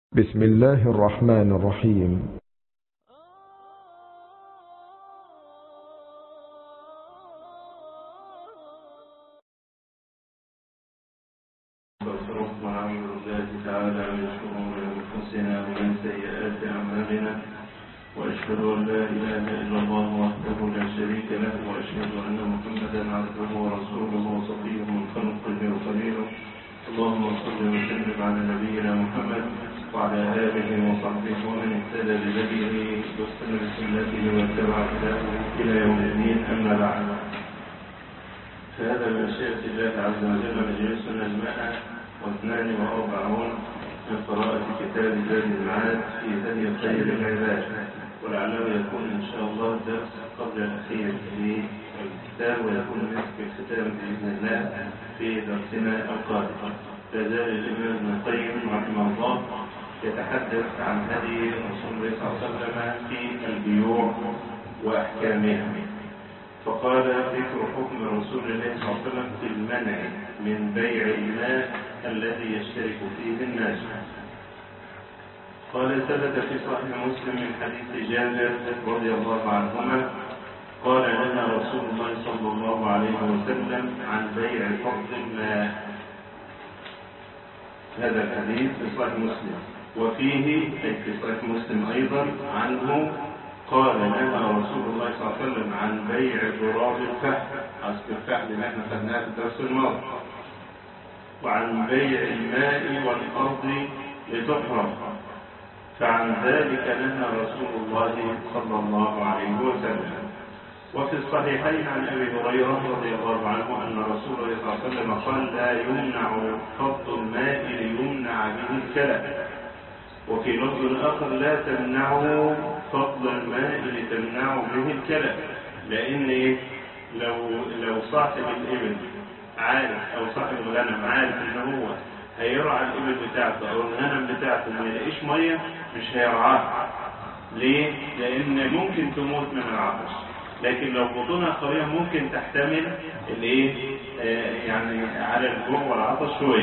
بسم الله الرحمن الرحيم ونعوذ بالله تعالى من شرور انفسنا ومن سيئات اعمالنا واشهد ان لا اله الا الله وحده لا شريك له واشهد ان محمدا عبده ورسوله وصفيه من خلقه وخليله اللهم صل وسلم على نبينا محمد وعلى اله وصحبه ومن اهتدى بهديه واستنى بسنته واتبع هداه الى يوم الدين اما بعد فهذا من مشيئة الله عز وجل مجلسنا المائة واثنان وأربعون من قراءة كتاب زاد المعاد في هدي خير العباد ولعله يكون إن شاء الله الدرس قبل الأخير في الكتاب ويكون مسك الختام بإذن الله في درسنا القادم لا زال الإمام ابن القيم رحمه الله يتحدث عن هدي رسول الله صلى الله عليه وسلم في البيوع وأحكامها فقال ذكر حكم رسول الله صلى الله عليه وسلم في المنع من بيع الماء الذي يشترك فيه الناس قال ثبت في صحيح مسلم من حديث جابر رضي الله عنهما قال لنا رسول الله صلى الله عليه وسلم عن بيع فضل الماء هذا الحديث في صحيح مسلم وفيه أي في صحيح مسلم أيضا عنه قال لنا رسول الله صلى الله عليه وسلم عن بيع ضراب الفحم اصل الفحم اللي احنا خدناها في الدرس الماضي وعن بيع الماء والارض لتحرم فعن ذلك نهى رسول الله صلى الله عليه وسلم وفي الصحيحين عن ابي هريره رضي الله عنه ان رسول الله صلى الله عليه وسلم قال لا يمنع فض الماء ليمنع به الكلى وفي لفظ اخر لا تمنعوا فضل الماء لتمنعوا به الكلى لان لو لو صاحب الابل عارف او صاحب الغنم عارف ان هو هيرعى الابل بتاعته او الغنم بتاعته ما يلاقيش ميه مش هيرعاها ليه؟ لان ممكن تموت من العطش لكن لو بطونها قويه ممكن تحتمل الايه؟ آه يعني على الجوع والعطش شويه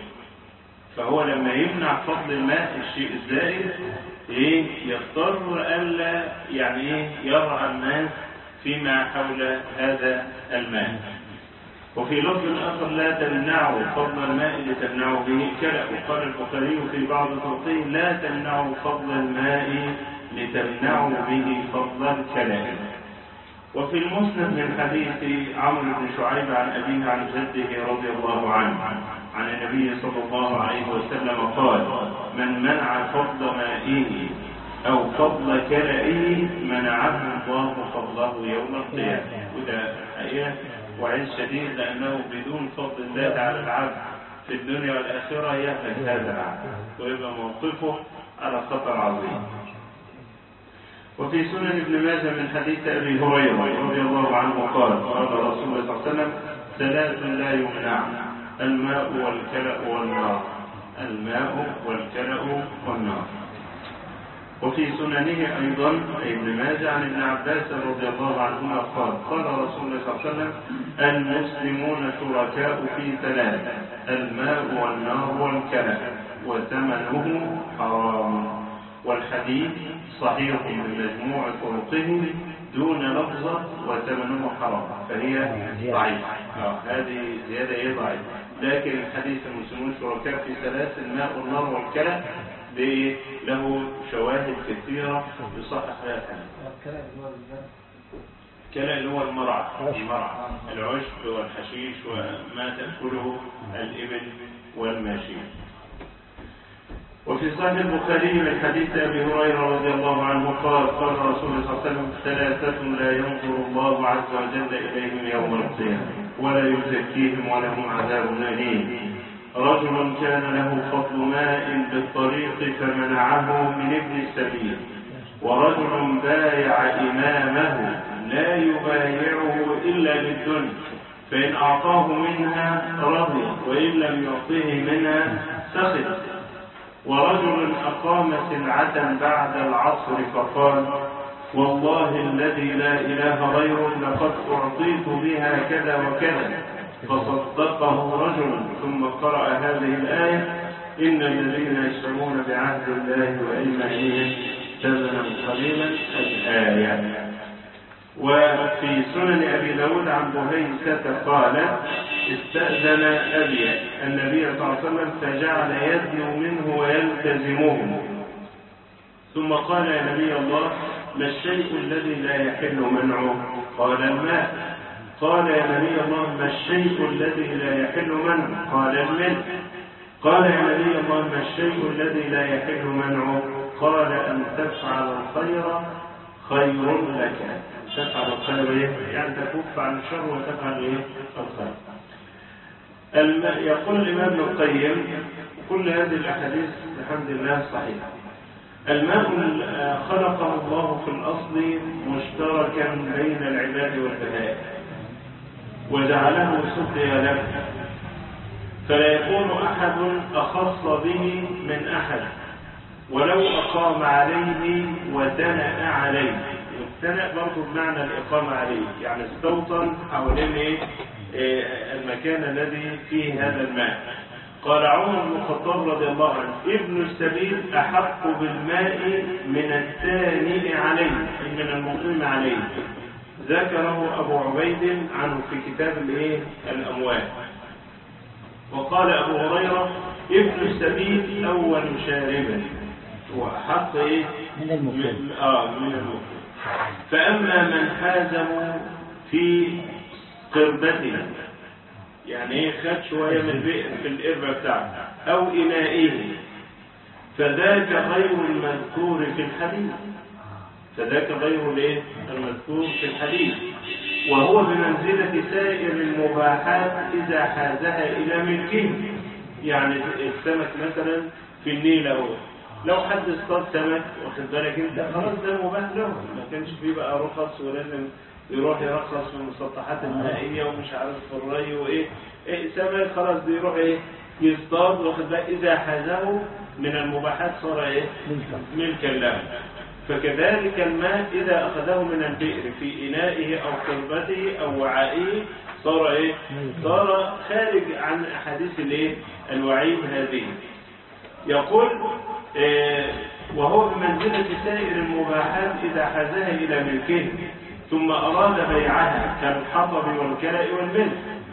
فهو لما يمنع فضل الماء الشيء الزائد ايه يضطر الا يعني ايه يرعى الناس فيما حول هذا الماء وفي لفظ اخر لا تمنعوا فضل الماء لتمنعوا به الكلى وقال البخاري في بعض طرقه لا تمنعوا فضل الماء لتمنعوا به فضل الكلى وفي المسند من حديث عمرو بن شعيب عن أبيه عن جده رضي الله عنه عن النبي صلى الله عليه وسلم قال من منع فضل مائه أو فضل كلئه منعه الله فضله يوم القيامة وده حقيقة وعز شديد لأنه بدون فضل الله على العبد في الدنيا والآخرة يهلك هذا العبد ويبقى موقفه على خطر عظيم وفي سنن ابن ماجه من حديث ابي هريره رضي الله عنه قال قال رسول الله صلى الله عليه وسلم ثلاث لا يمنع الماء والكلأ والنار الماء والكلأ والنار وفي سننه ايضا ابن ماجه عن ابن عباس رضي الله عنهما قال قال رسول الله صلى الله عليه وسلم المسلمون شركاء في ثلاث الماء والنار والكلأ وثمنه حرام والحديث صحيح من مجموع طرقه دون لفظة وثمنه حرام فهي ضعيفة هذه زيادة هي ضعيفة لكن الحديث المسلمون شركاء في ثلاث الماء والنار والكلى له شواهد كثيرة يصحح لها الكلى اللي هو المرعى المرعى العشب والحشيش وما تأكله الإبل والماشية وفي صحيح البخاري من حديث ابي هريره رضي الله عنه قال قال رسول الله صلى الله عليه وسلم ثلاثه لا ينظر الله عز وجل اليهم يوم القيامه ولا يزكيهم ولهم عذاب اليم رجل كان له فضل ماء بالطريق فمنعه من ابن السبيل ورجل بايع امامه لا يبايعه الا بالدنيا فان اعطاه منها رضي وان لم يعطه منها سخط ورجل أقام سلعة بعد العصر فقال والله الذي لا إله غيره لقد أعطيت بها كذا وكذا فصدقه رجل ثم قرأ هذه الآية إن الذين يشترون بعهد الله وأيمانهم ثمنا قليلا الآية وفي سنن أبي داود عن بهيسة قال استأذن أبي النبي صلى الله عليه وسلم فجعل يدنو منه ويلتزمه ثم قال يا نبي الله ما الشيء الذي لا يحل منعه قال الماء قال يا نبي الله ما الشيء الذي لا يحل منعه قال الملك قال يا نبي الله ما الشيء الذي لا يحل منعه قال أن تفعل الخير خير لك تفعل الخير إيه؟ يعني تكف عن الشر وتفعل إيه؟ الخير الم... يقول الإمام ابن القيم كل هذه الأحاديث الحمد لله صحيحة الماء خلقه الله في الأصل مشتركا بين العباد والبهائم وجعله سقيا له فلا يكون أحد أخص به من أحد ولو أقام عليه ودنأ عليه والدنأ برضه بمعنى الإقامة عليه يعني استوطن حوالين إيه؟ إيه المكان الذي فيه هذا الماء قال عمر بن الخطاب رضي الله عنه ابن السبيل أحق بالماء من الثاني عليه أي من المقيم عليه ذكره أبو عبيد عنه في كتاب الإيه؟ الأموال وقال أبو هريرة ابن السبيل أول شاربا هو أحق إيه؟ من المقيم من آه من المقيم فأما من حازه في قربته يعني ايه خد شوية من البئر في القربة بتاعته أو إنائه فذاك غير المذكور في الحديث فذاك غير الايه المذكور في الحديث وهو بمنزلة سائر المباحات إذا حازها إلى ملكه يعني السمك مثلا في النيل أهو لو حد اصطاد سمك واخد بالك انت خلاص ده مباح له ما كانش فيه بقى رخص ولازم يروح يرخص في المسطحات المائية ومش عارف في الري وايه إيه سمك خلاص بيروح ايه يصطاد واخد بالك اذا حازه من المباحات صار ايه ملكا له فكذلك الماء إذا أخذه من البئر في إنائه أو قربته أو وعائه صار إيه؟ صار خارج عن أحاديث الإيه؟ الوعيد هذه يقول إيه وهو بمنزلة سائر المباحات إذا حازها إلى ملكه ثم أراد بيعها كالحطب والكلاء والملك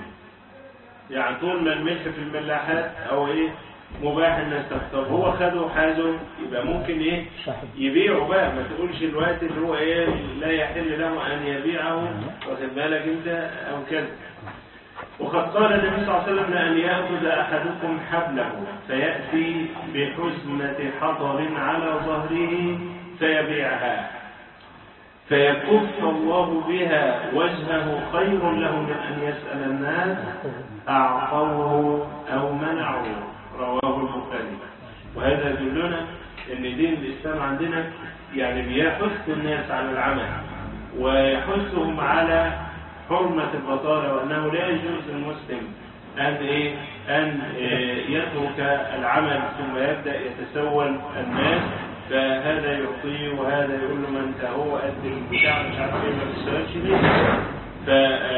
يعني طول ما الملك في الملاحات أو إيه مباح الناس تختار هو خده حازه يبقى ممكن ايه يبيعه بقى ما تقولش الوقت اللي هو ايه لا يحل له ان يبيعه واخد بالك انت او كذا وقد قال النبي صلى الله عليه وسلم لأن يأخذ أحدكم حبله فيأتي بحزمة حطب على ظهره فيبيعها فيكف الله بها وجهه خير له من أن يسأل الناس أعطوه أو منعوه رواه البخاري وهذا يدلنا ان دين الاسلام عندنا يعني بيحث الناس على العمل ويحثهم على حرمة البطالة وأنه لا يجوز للمسلم أن إيه أن إيه يترك العمل ثم يبدأ يتسول الناس فهذا يعطيه وهذا يقول له ما أنت هو قد البتاع مش عارف إيه ما تشتغلش ليه ف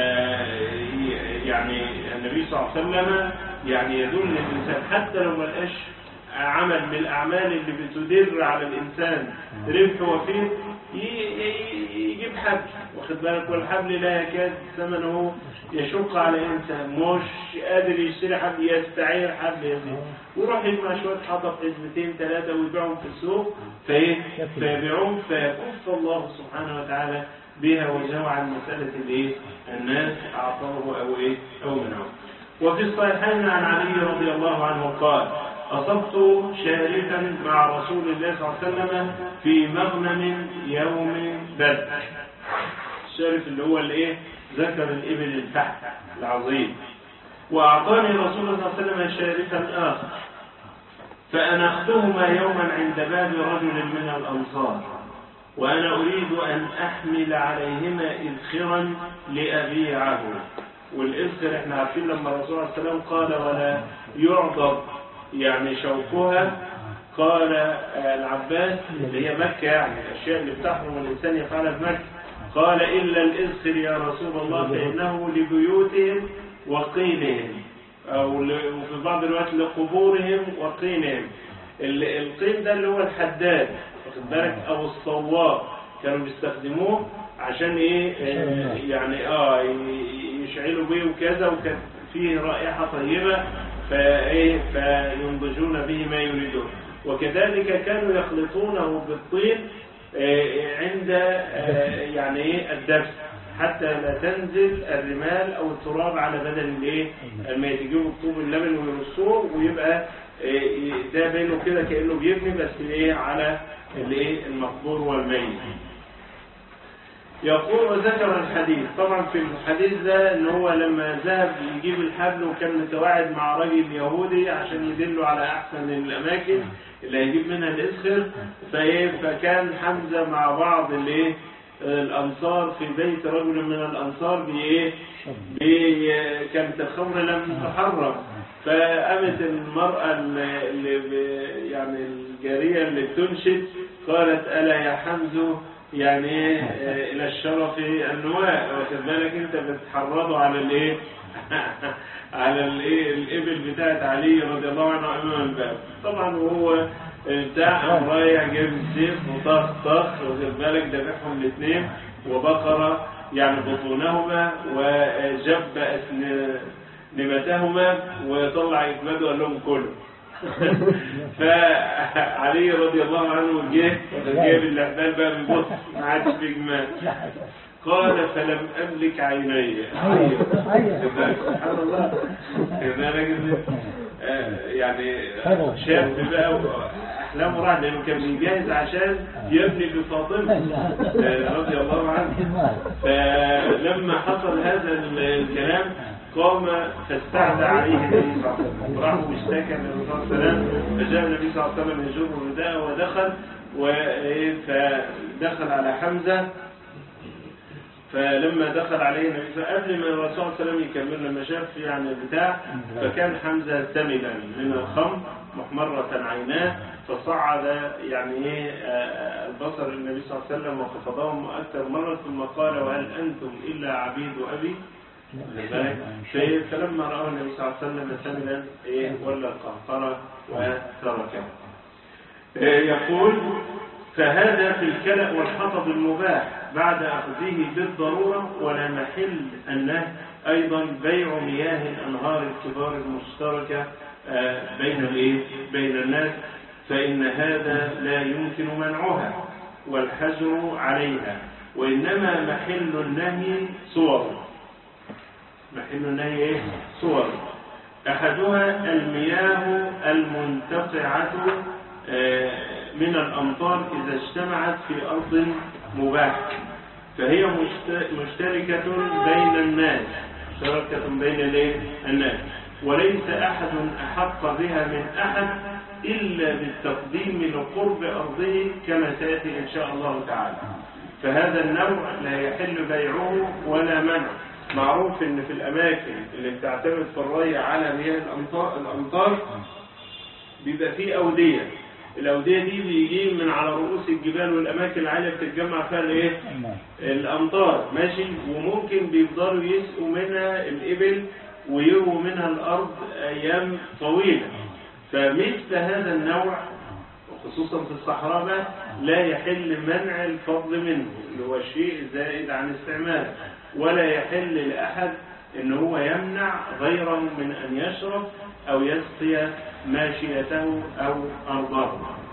يعني النبي صلى الله عليه وسلم يعني يدل الإنسان حتى لو ما لقاش عمل من الأعمال اللي بتدر على الإنسان ربح وفير يجيب حبل واخد بالك والحبل لا يكاد ثمنه يشق على إنسان مش قادر يشتري حبل يستعير حبل يزيد ويروح يجمع شوية حطب حزمتين ثلاثة ويبيعهم في السوق فإيه فيبيعهم فيكف الله سبحانه وتعالى بها وجهه عن مسألة الإيه الناس أعطوه أو إيه أو منعه وفي الصحيحين عن علي رضي الله عنه قال أصبت شارفا مع رسول الله صلى الله عليه وسلم في مغنم يوم بدر الشارف اللي هو الايه ذكر الإبل الفحم العظيم وأعطاني رسول الله صلى الله عليه وسلم شارفا آخر فأنختهما يوما عند باب رجل من الأنصار وأنا أريد أن أحمل عليهما إذخرا لأبيعه والإذخر احنا عارفين لما الرسول عليه السلام قال ولا يعضب يعني شوكها قال العباس اللي هي مكة يعني الأشياء اللي بتحرم الإنسان يفعلها في مكة قال إلا الإذخر يا رسول الله فإنه لبيوتهم وقيلهم أو ل- وفي بعض الوقت لقبورهم وقينهم ال- القين ده اللي هو الحداد واخد بالك أو الصوار كانوا بيستخدموه عشان إيه آه، يعني آه ي- يشعلوا بيه وكذا وكان فيه رائحة طيبة فإيه فينضجون به ما يريدون وكذلك كانوا يخلطونه بالطين آه، عند آه، يعني إيه الدفن حتى لا تنزل الرمال او التراب على بدن الايه الميت يجيبوا الطوب اللبن ويرصوه ويبقى آه، ده بينه كده كانه بيبني بس ايه على الايه المقبور والميت يقول وذكر الحديث طبعا في الحديث ده ان هو لما ذهب يجيب الحبل وكان متواعد مع راجل يهودي عشان يدله على احسن الاماكن اللي هيجيب منها الاسخر فايه فكان حمزه مع بعض الايه الانصار في بيت رجل من الانصار بايه بي- كانت الخمر لم تحرم فقامت المرأة اللي اللي ب- يعني الجارية اللي بتنشد قالت ألا يا حمزو يعني إيه، آه، إلى الشرف النواء واخد بالك أنت بتحرضه على الإيه على الإيه الإبل بتاعت علي رضي الله عنه أمام الباب طبعا وهو بتاع قام رايح جايب السيف وطخ طخ واخد بالك ذبحهم الاثنين وبقرة يعني بطونهما وجب أسنمتهما وطلع إكباده وقال لهم كلوا فعلي رضي الله عنه جه جايب الاحبال بقى بيبص ما عادش في جمال قال فلم املك عيني أيوة. سبحان الله كذلك آه، يعني حلو. شاب بقى احلامه راح لانه كان بيجهز عشان يبني بفاطمه آه، رضي الله عنها فلما حصل هذا ال- الكلام قام فاستعدى عليه النبي صلى الله عليه وسلم راح واشتكى النبي صلى الله عليه وسلم فجاء النبي صلى الله عليه وسلم يجر رداءه ودخل و- فدخل على حمزه فلما دخل عليه النبي صلى الله عليه وسلم قبل ما الرسول صلى الله عليه وسلم يكمل لما شاف يعني البتاع فكان حمزه سملا من الخمر محمرة عيناه فصعد يعني ايه آه، البصر النبي صلى الله عليه وسلم وخفضهم اكثر مرة ثم قال وهل انتم الا عبيد ابي واخد بالك؟ في- فلما رأى النبي صلى الله عليه وسلم سملا ايه ولى القهقرة وتركه آه، يقول فهذا في الكلأ والحطب المباح بعد أخذه بالضرورة ولا محل النهي أيضا بيع مياه الأنهار الكبار المشتركة آه، بين الإيه؟ بين الناس فإن هذا لا يمكن منعها والحجر عليها وإنما محل النهي صور محل النهي إيه؟ صور أحدها المياه المنتقعة آه، من الأمطار إذا اجتمعت في أرض مباحة فهي مشت- مشتركة بين الناس مشتركة بين الإيه؟ الناس وليس أحد أحق بها من أحد إلا بالتقديم لقرب أرضه كما سيأتي إن شاء الله تعالى فهذا النوع لا يحل بيعه ولا منعه معروف ان في الاماكن اللي بتعتمد في الري على مياه الامطار الامطار بيبقى فيه اوديه الاوديه دي بيجي من على رؤوس الجبال والاماكن العاليه بتتجمع فيها الايه الامطار ماشي وممكن بيفضلوا يسقوا منها الابل ويرووا منها الارض ايام طويله فمثل هذا النوع وخصوصا في الصحراء بقى لا يحل منع الفضل منه اللي هو شيء زائد عن استعماله ولا يحل لأحد ان هو يمنع غيره من ان يشرب او يسقي ماشيته او ارضه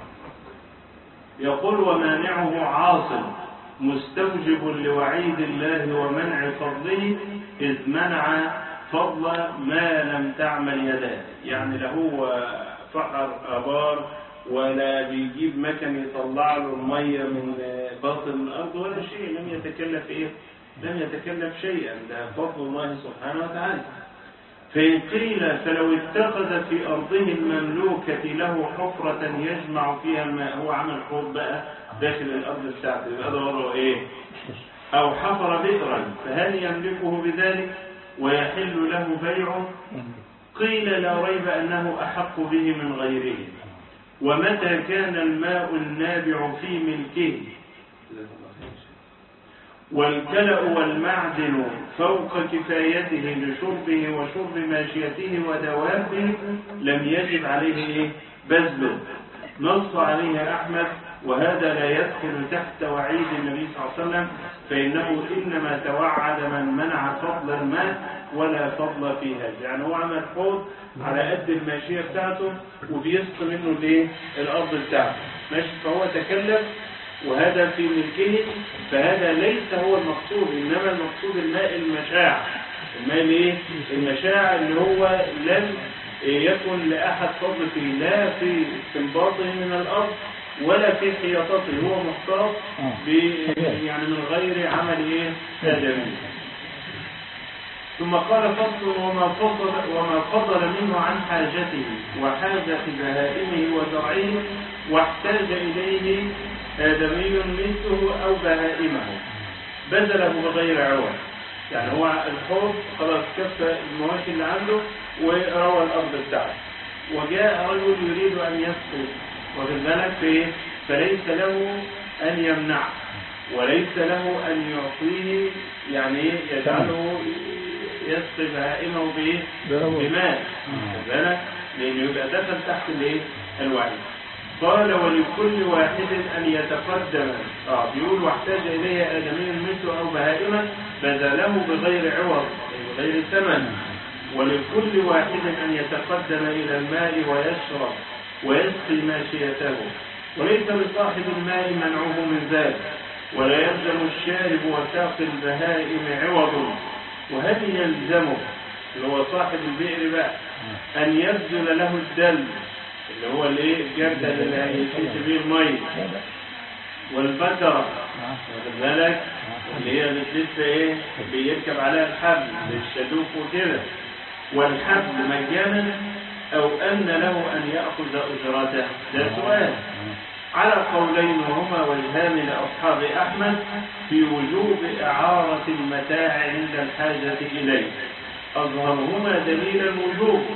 يقول ومانعه عاصم مستوجب لوعيد الله ومنع فضله إذ منع فضل ما لم تعمل يداه يعني لا هو فقر آبار ولا بيجيب مكن يطلع له المية من باطن الأرض ولا شيء لم يتكلف إيه لم يتكلف شيئا ده فضل الله سبحانه وتعالى فإن قيل فلو اتخذ في أرضه المملوكة له حفرة يجمع فيها الماء هو عمل حوض بقى داخل الأرض بتاعته يبقى ده وضعه إيه؟ أو حفر بئرا فهل يملكه بذلك ويحل له بيعه؟ قيل لا ريب أنه أحق به من غيره ومتى كان الماء النابع في ملكه والكلأ والمعدن فوق كفايته لشربه وشرب ماشيته ودوابه لم يجب عليه إيه؟ بذله نص عليه أحمد وهذا لا يدخل تحت وعيد النبي صلى الله عليه وسلم فإنه إنما توعد من منع فضل الماء ولا فضل في هذا يعني هو عمل حوض على قد الماشية بتاعته وبيسقي منه الايه الأرض بتاعته ماشي فهو تكلف وهذا في ملكه فهذا ليس هو المقصود إنما المقصود الماء المشاع الماء الايه المشاع اللي هو لم يكن لأحد فضل فيه لا في استنباطه من الأرض ولا في حياطته هو محتاط ب يعني من غير عمل ايه آدمي ثم قال فصل وما فضل وما فضل منه عن حاجته وحاجة بهائمه وزرعه واحتاج إليه آدمي مثله أو بهائمه بذله بغير عوض يعني هو الحوض خلاص كفى المواشي اللي عنده وروى الأرض بتاعته وجاء رجل يريد أن يسقط واخد بالك في فليس له أن يمنعه وليس له أن يعطيه يعني يجعله يسقي بهائمه بايه؟ بماء واخد بالك لأنه يبقى دخل تحت الايه؟ الوعي قال ولكل واحد أن يتقدم اه بيقول واحتاج إليه آدمي مثله أو بهائمة بذله بغير عوض بغير ثمن ولكل واحد أن يتقدم إلى الماء ويشرب ويسقي ماشيته وليس لصاحب الماء منعه من ذلك ولا يلزم الشارب وساقي البهائم عوض وهل يلزمه اللي هو صاحب البئر بقى أن يبذل له الدل اللي هو الايه الجردل اللي هيشيش بيه المي والبكرة واخد بالك اللي هي لسه ايه بيركب عليها الحبل للشدوف وكده والحبل مجانا او ان له ان ياخذ اجرته ده سؤال على قولين وهما وجهان لاصحاب احمد في وجوب اعاره المتاع عند الحاجه اليه اظهرهما دليل الوجوب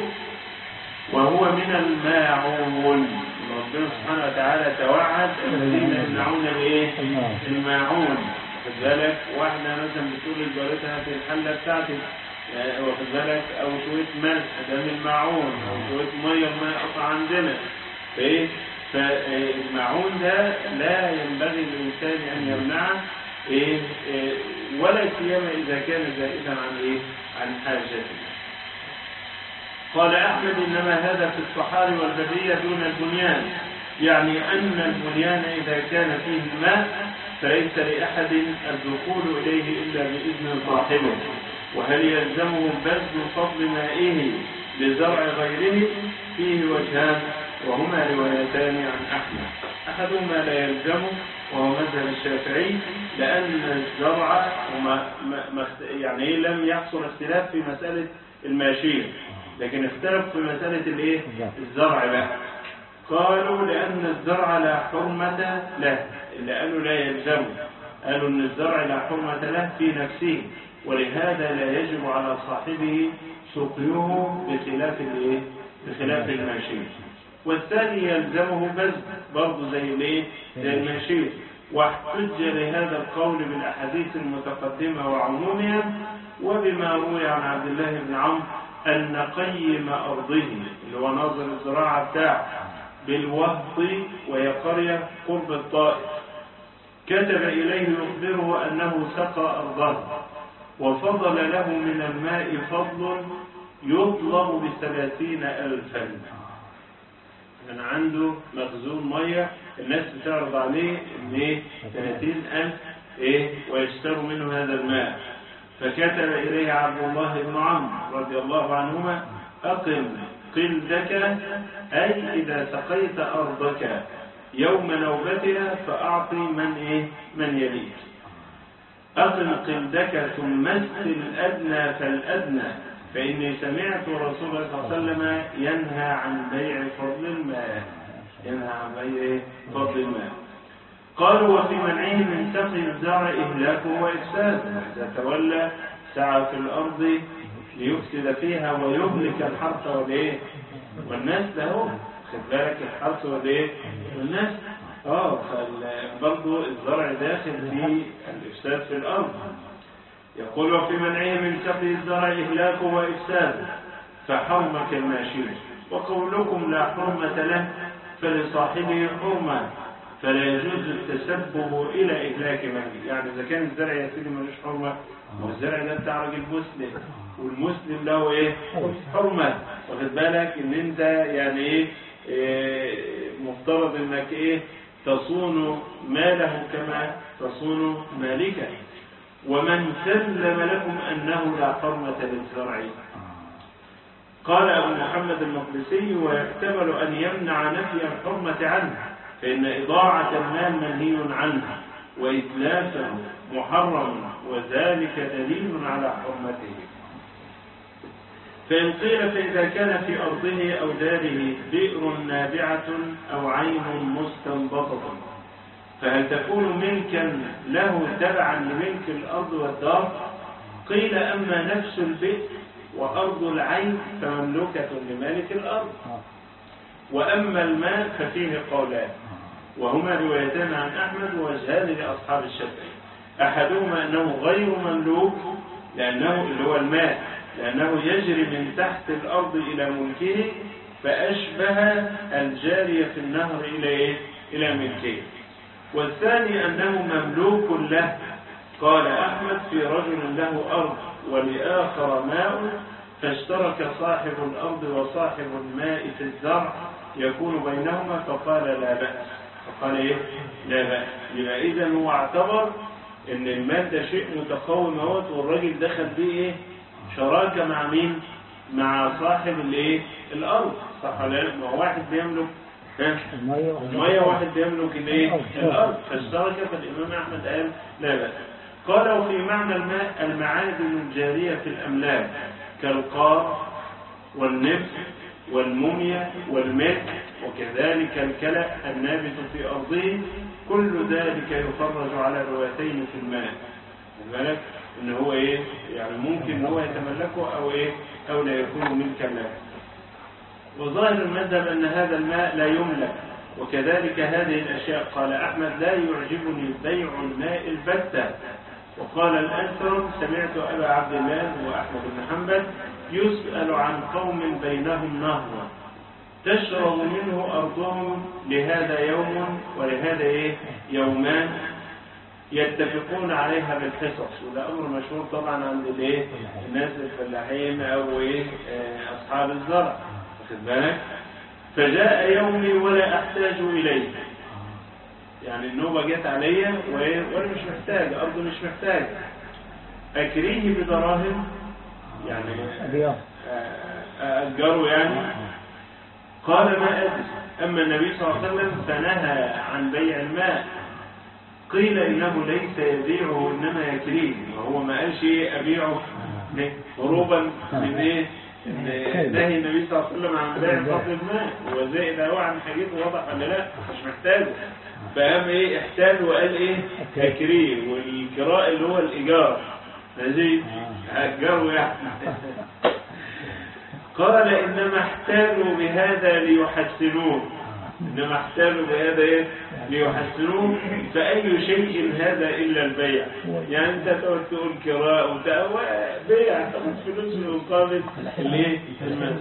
وهو من الماعون ربنا سبحانه وتعالى توعد الذين يمنعون الايه الماعون واخد بالك واحده مثلا بتقول لجارتها في الحله بتاعتي واخد بالك او شويه ملح ده من الماعون او شويه ميه الماء قطع عندنا فايه فالماعون ده لا ينبغي للانسان ان يمنعه ايه, إيه ولا سيما اذا كان زائدا عن ايه عن حاجته قال أحمد إنما هذا في الصحاري والبرية دون البنيان يعني أن البنيان إذا كان فيه الماء فليس لأحد الدخول إليه إلا بإذن صاحبه وهل يلزمه بذل فضل مائه لزرع غيره فيه وجهان وهما روايتان عن أحمد أحدهما لا يلزمه وهو مذهب الشافعي لأن الزرع وما ما يعني لم يحصل اختلاف في مسألة الماشية لكن اختلف في مسألة الايه الزرع بقى قالوا لأن الزرع لا حرمة له اللي قالوا لا يلزم قالوا أن الزرع لا حرمة له في نفسه ولهذا لا يجب على صاحبه سقيه بخلاف الايه بخلاف الماشية والثاني يلزمه بذل برضه زي الايه زي الماشية واحتج لهذا القول بالاحاديث المتقدمه وعمومها وبما روي عن عبد الله بن عمرو أن قيم أرضه اللي هو ناظر الزراعة بتاعه بالوهط وهي قرية قرب الطائف كتب إليه يخبره أنه سقى أرضه وفضل له من الماء فضل يطلب بثلاثين ألفا كان عنده مخزون مية الناس بتعرض عليه ان ايه 30 ألف ايه ويشتروا منه هذا الماء فكتب إليه عبد الله بن عمرو رضي الله عنهما أقم قلدك أي إذا سقيت أرضك يوم نوبتها فأعطي من إيه من يليك أقم قلدك ثم اسل الأدنى فالأدنى فإني سمعت رسول الله صلى الله عليه وسلم ينهى عن بيع فضل الماء ينهى عن بيع فضل الماء قالوا وفي منعه من سقي الزرع إهلاكه وإفساده إذا تولى سعى في الأرض ليفسد فيها ويهلك الحرث والإيه والناس له خد بالك الحرث والإيه والناس اه فال- برضو الزرع داخل في الإفساد في الأرض يقول وفي منعه من سقي الزرع إهلاكه وإفساده فحرم كالماشي وقولكم لا حرمة له فلصاحبه حرمة فلا يجوز التسبب إلى إهلاك ماله يعني إذا كان الزرع يا سيدي ملوش حرمة والزرع ده بتاع راجل مسلم والمسلم له إيه؟ حرمة واخد بالك إن أنت يعني إيه, إيه مفترض إنك إيه تصون ماله كما تصون مالك ومن سلم لكم أنه لا حرمة للزرع قال أبو محمد المقدسي ويحتمل أن يمنع نفي الحرمة عنه فإن إضاعة المال منهي عنها وإتلافه محرم وذلك دليل على حرمته فإن قيل فإذا كان في أرضه أو داره بئر نابعة أو عين مستنبطة فهل تكون ملكا له تبعا لملك الأرض والدار قيل أما نفس البئر وأرض العين فمملوكة لمالك الأرض وأما الماء ففيه قولان وهما روايتان عن أحمد ووجهان لأصحاب الشافعي أحدهما أنه غير مملوك لأنه اللي هو الماء لأنه يجري من تحت الأرض إلى ملكه فأشبه الجارية في النهر إلى إيه؟ إلى ملكه والثاني أنه مملوك له قال أحمد في رجل له أرض ولآخر ماء فاشترك صاحب الأرض وصاحب الماء في الزرع يكون بينهما فقال لا بأس فقال إيه؟ لا بأس يبقى إذا هو اعتبر إن المال ده شيء متقوم اهوت والراجل دخل بيه إيه؟ شراكة مع مين؟ مع صاحب الإيه؟ الأرض صح ولا لا؟ ما هو واحد بيملك ها؟ المية المية واحد بيملك الايه؟ الأرض فاشترك فالإمام أحمد قال لا بأس قال وفي معنى الماء المعادن الجارية في الأملاك كالقار والنفس والموميا والملك وكذلك الكلأ النابت في أرضه كل ذلك يفرج على الروايتين في الماء بالك ان هو ايه يعني ممكن ان هو يتملكه او ايه او لا يكون ملكا له وظاهر المذهب أن هذا الماء لا يملك وكذلك هذه الأشياء قال أحمد لا يعجبني بيع الماء البتة وقال الأنثر سمعت أبا عبد الله وأحمد بن حنبل يسأل عن قوم بينهم نهر تشرب منه أرضهم لهذا يوم ولهذا إيه يومان يتفقون عليها بالحصص وده أمر مشهور طبعا عند الإيه الناس الفلاحين أو إيه آه، أصحاب الزرع واخد بالك فجاء يومي ولا أحتاج إليه يعني النوبة جت عليا وإيه؟ وأنا مش محتاج أرض مش محتاج أكريه بدراهم يعني أبيض آه، أجره يعني قال ما أدري أما النبي صلى الله عليه وسلم فنهى عن بيع الماء قيل إنه ليس يبيعه إنما يكريه وهو ما قالش إيه أبيعه ليه؟ هروبا من إيه؟ إن نهي النبي صلى الله عليه وسلم عن بيع فضل الماء هو زائد هو عن حاجته واضح ولا لا مش محتاجه فقام إيه احتاج وقال إيه تكريه والكراء اللي هو الإيجار ماشي أجره يعني قال إنما احتالوا بهذا ليحسنوه إنما احتالوا بهذا إيه؟ ليحسنوه فأي شيء هذا إلا البيع يعني أنت تقعد تقول كراء وتقوى بيع تاخد فلوس مقابل ليه؟ المال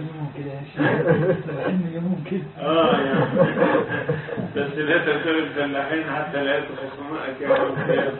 اه يعني بس لا تنسوا الفلاحين حتى لا يتخصمائك يوم القيامة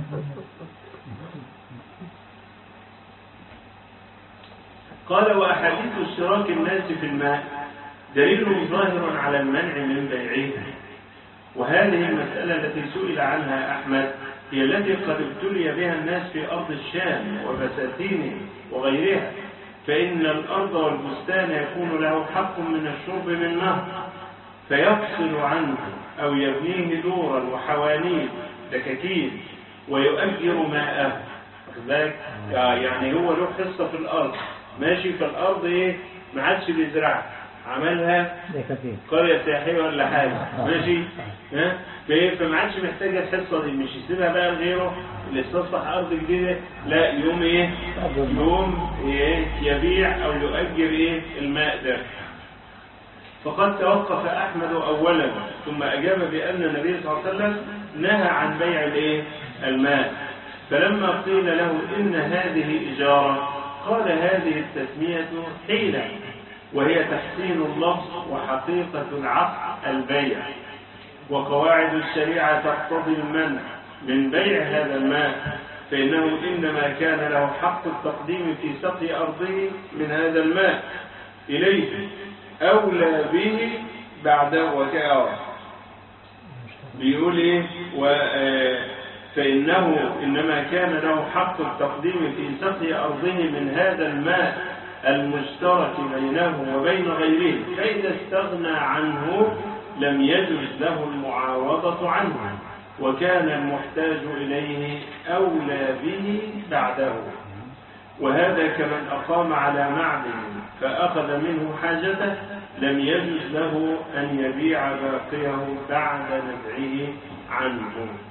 قال وأحاديث اشتراك الناس في الماء دليل ظاهر على المنع من بيعه وهذه المسألة التي سئل عنها أحمد هي التي قد ابتلي بها الناس في أرض الشام وبساتينه وغيرها فإن الأرض والبستان يكون له حق من الشرب من نهر فيفصل عنه أو يبنيه دورا وحوانين دكاكين ويؤجر ماءه واخد بالك؟ يعني هو له حصة في الأرض ماشي في الأرض إيه ما عادش بيزرعها عملها ده كثير قرية سياحية ولا حاجة ماشي ها فايه فما عادش محتاج الحصة دي مش يسيبها بقى لغيره اللي استصلح أرض جديدة لا يوم إيه يوم إيه يبيع أو يؤجر إيه الماء ده فقد توقف أحمد أولا ثم أجاب بأن النبي صلى الله عليه وسلم نهى عن بيع الإيه؟ الماء فلما قيل له إن هذه إجارة قال هذه التسمية حيلة وهي تحسين اللفظ وحقيقة العقد البيع وقواعد الشريعة تقتضي المنع من بيع هذا الماء فإنه إنما كان له حق التقديم في سقي أرضه من هذا الماء إليه أولى به بعد وكأه بيقول إيه و فإنه إنما كان له حق التقديم في سقي أرضه من هذا الماء المشترك بينه وبين غيره فإذا استغنى عنه لم يجوز له المعاوضة عنه وكان المحتاج إليه أولى به بعده وهذا كمن أقام على معدن فأخذ منه حاجته لم يجوز له أن يبيع باقيه بعد نزعه عنه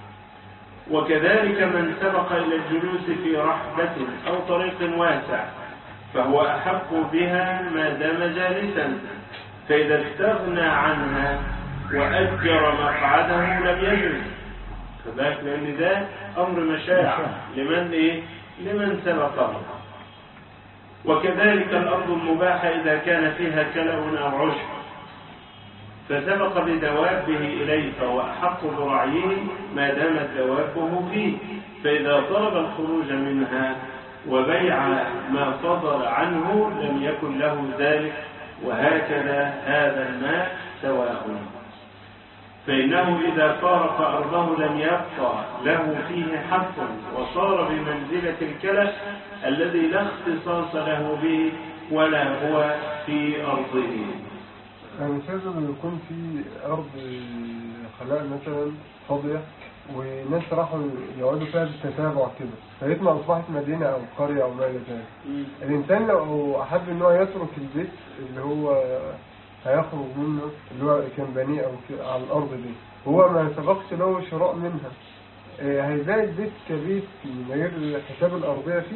وكذلك من سبق إلى الجلوس في رحبة أو طريق واسع فهو أحق بها ما دام جالسا فإذا استغنى عنها وأجر مقعده لم يجوز فذلك لأن ده أمر مشاع لمن إيه؟ لمن سبقه وكذلك الأرض المباحة إذا كان فيها كلأ أو عشب فسبق بدوابه إليه فهو أحق برعيه ما دامت دوابه فيه فإذا طلب الخروج منها وبيع ما صدر عنه لم يكن له ذلك وهكذا هذا الماء سواء فإنه إذا فارق أرضه لم يبقى له فيه حق وصار بمنزلة الكلف الذي لا اختصاص له به ولا هو في أرضه يعني مش لازم يكون في أرض خلاء مثلا فاضية وناس راحوا يقعدوا فيها بالتتابع كده فيتما أصبحت مدينة أو قرية أو ما إلى ذلك الإنسان لو أحب إن هو يترك البيت اللي هو هيخرج منه اللي هو كان بنيه أو ك- على الأرض دي هو ما سبقش له شراء منها آه، هيبيع البيت كبيت من غير حساب الأرضية فيه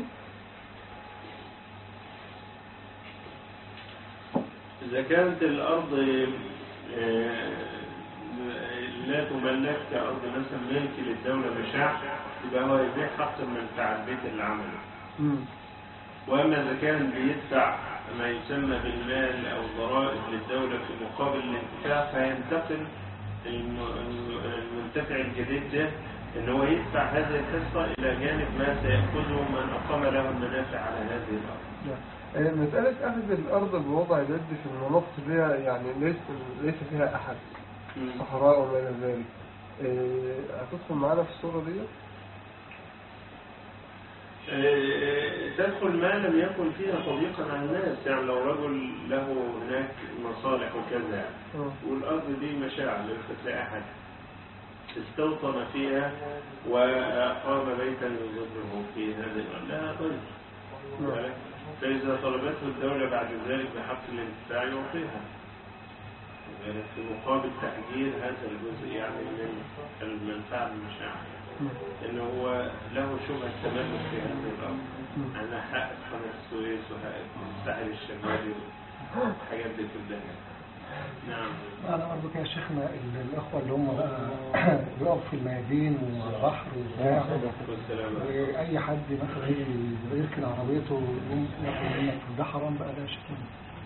إذا كانت الأرض آه، لا تملك كأرض مثلا ملك للدولة مشاع يبقى هو يبيع حق المنفعة البيت اللي عمله مم. وأما إذا كان بيدفع ما يسمى بالمال أو ضرائب للدولة في مقابل الانتفاع فينتقل الم- المنتفع الجديد ده إن هو يدفع هذه الحصة إلى جانب ما سيأخذه من أقام له المنافع على هذه الأرض. آه، مسألة أخذ الأرض بوضع اليد في المناطق فيها يعني ليس ليس فيها أحد صحراء وما إلى ذلك آه، هتدخل معانا في الصورة دي؟ آه، تدخل ما لم يكن فيها تضييقا على الناس يعني لو رجل له هناك مصالح وكذا آه. والأرض دي مشاع ليست لأحد استوطن فيها وأقام بيتا يظله في هذه الأرض لها ضيف نعم. فإذا طلبته الدولة بعد ذلك بحق الانتفاع يعطيها في مقابل تأجير هذا الجزء يعني من المنفعة المشاعة مم. إنه هو له شبهة تملك في هذه الأرض مم. أنا حق قناة السويس وحق الساحل الشمالي والحاجات دي كلها نعم أنا برضو يا شيخنا ال- الأخوة اللي هم بقى بيقفوا في الميادين والبحر وبتاع والسلام وأي حد مثلا يجي يركن عربيته يقوم ياخد منك ده حرام بقى ده يا شيخنا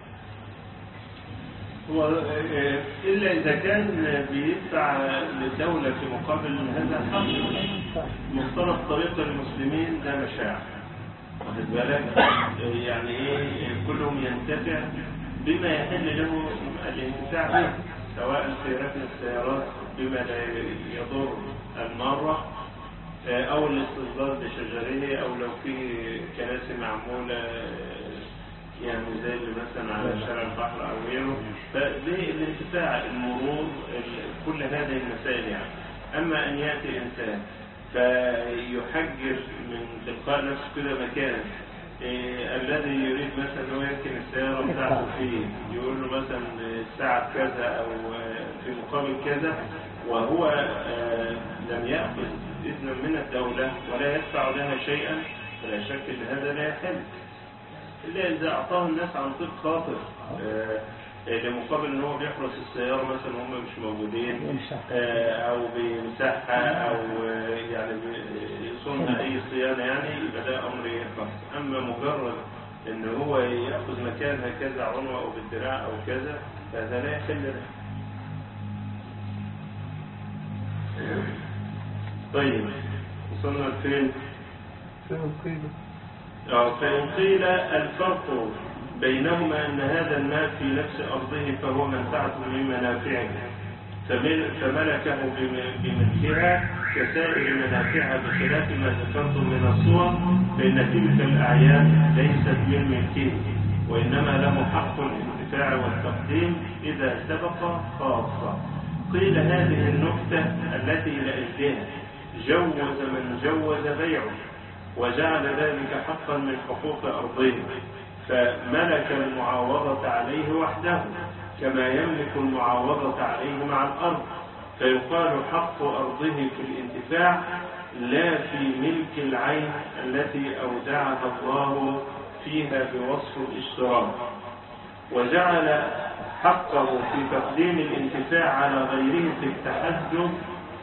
هو آه، إلا إذا كان بيدفع للدولة في مقابل هذا الحق مختلط طريق المسلمين ده مشاع واخد بالك آه، يعني ايه كلهم ينتفع بما يحل له الانتفاع به سواء في ركن السيارات بما لا يضر المارة آه، او الاستصدار بشجره او لو في كراسي معمولة آه، يعني زي اللي مثلا على شارع البحر او غيره فدي الانتفاع المرور ال- كل هذه المسائل يعني اما ان ياتي انسان فيحجر من تلقاء نفسه كده مكان إيه الذي يريد مثلا انه يركن السياره بتاعته فيه يقول له مثلا الساعه كذا او آه، في مقابل كذا وهو آه، لم ياخذ اذنا من الدوله ولا يدفع لها شيئا فلا شك ان هذا لا يحل إلا إذا أعطاه الناس عن طيب خاطر آه، لمقابل ان هو بيحرس السيارة مثلا هم مش موجودين يمسح. آه، او بيمسحها او آه، يعني يصونها اي صيانة يعني يبقى ده امر خاص اما مجرد ان هو ياخذ مكان هكذا عنوة او بالدراع او كذا فهذا لا يحل له طيب وصلنا لفين؟ فهم قيل آه، فإن قيل الفرق بينهما أن هذا المال في نفس أرضه فهو منفعة من منافعه فمل- فملكه بم- بملكها كسائر منافعها بخلاف ما ذكرتم من الصور فإن تلك الأعيان ليست من ملكه وإنما له حق الانتفاع والتقديم إذا سبق خاصة قيل هذه النكتة التي لأجلها جوز من جوز بيعه وجعل ذلك حقا من حقوق أرضه فملك المعاوضة عليه وحده كما يملك المعاوضة عليه مع الأرض فيقال حق أرضه في الانتفاع لا في ملك العين التي أودعها الله فيها بوصف الاشتراك وجعل حقه في تقديم الانتفاع على غيره في التحدث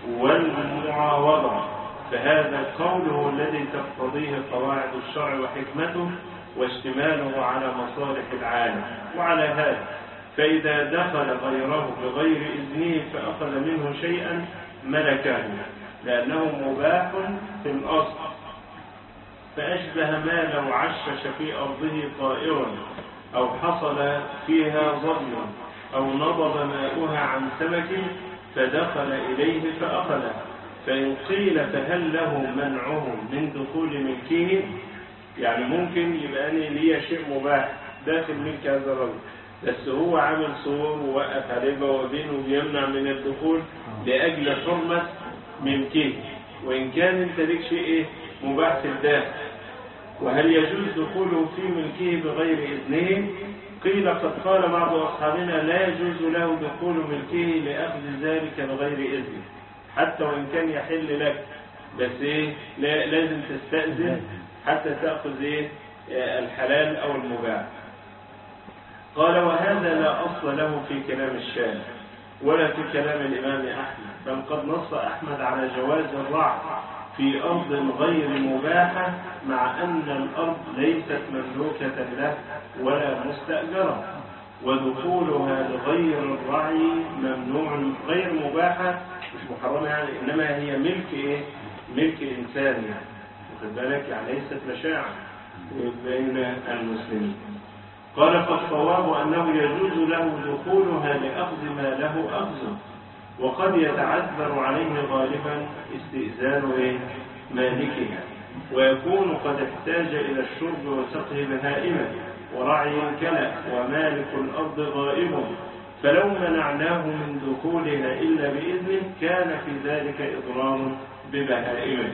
والمعاوضة فهذا قوله الذي تقتضيه قواعد الشرع وحكمته واشتماله على مصالح العالم وعلى هذا فإذا دخل غيره بغير إذنه فأخذ منه شيئا ملكه لأنه مباح في الأصل فأشبه ما لو عشش في أرضه طائرا أو حصل فيها ظلم أو نضب ماؤها عن سمك فدخل إليه فأخذه فإن قيل فهل له منعه من دخول ملكه يعني ممكن يبقى أنا ليا شيء مباح داخل ملك هذا الرجل بس هو عامل صور ووقف عليه بوابين وبيمنع من الدخول لأجل حرمة ملكه وإن كان أنت ليك شيء إيه مباح في الداخل وهل يجوز دخوله في ملكه بغير إذنه قيل قد قال بعض أصحابنا لا يجوز له دخول ملكه لأخذ ذلك بغير إذنه حتى وإن كان يحل لك بس إيه لا لازم تستأذن حتى تأخذ إيه آه، الحلال أو المباح قال وهذا لا أصل له في كلام الشارع ولا في كلام الإمام أحمد بل قد نص أحمد على جواز الرعي في أرض غير مباحة مع أن الأرض ليست مملوكة له ولا مستأجرة ودخولها لغير الرعي ممنوع غير مباحة مش محرمة يعني إنما هي ملك إيه؟ ملك إنسان يعني واخد بالك يعني ليست مشاعر بين المسلمين قال فالصواب أنه يجوز له دخولها لأخذ ما له أخذ وقد يتعذر عليه غالبا استئذان إيه؟ مالكها ويكون قد احتاج إلى الشرب وسقي بهائمة ورعي كلأ ومالك الأرض غائب فلو منعناه من دخولها إلا بإذنه كان في ذلك إضرار ببهائمه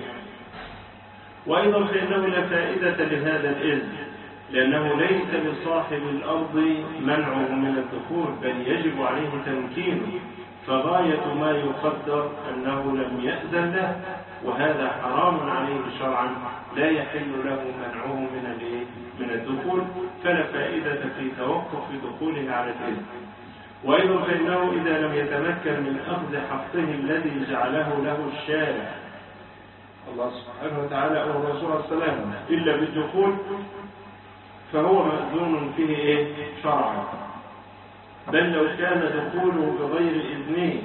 وأيضا فإنه لا فائدة لهذا الإذن لأنه ليس لصاحب الأرض منعه من الدخول بل يجب عليه تمكينه فغاية ما يقدر أنه لم يأذن له وهذا حرام عليه شرعا لا يحل له منعه من الإيه؟ من الدخول فلا فائدة في توقف دخوله على الإذن وأيضا فإنه إذا لم يتمكن من أخذ حقه الذي جعله له الشارع الله سبحانه وتعالى أو الرسول صلى الله عليه وسلم إلا بالدخول فهو مأذون فيه إيه؟ شرعا بل لو كان دخوله بغير إذنه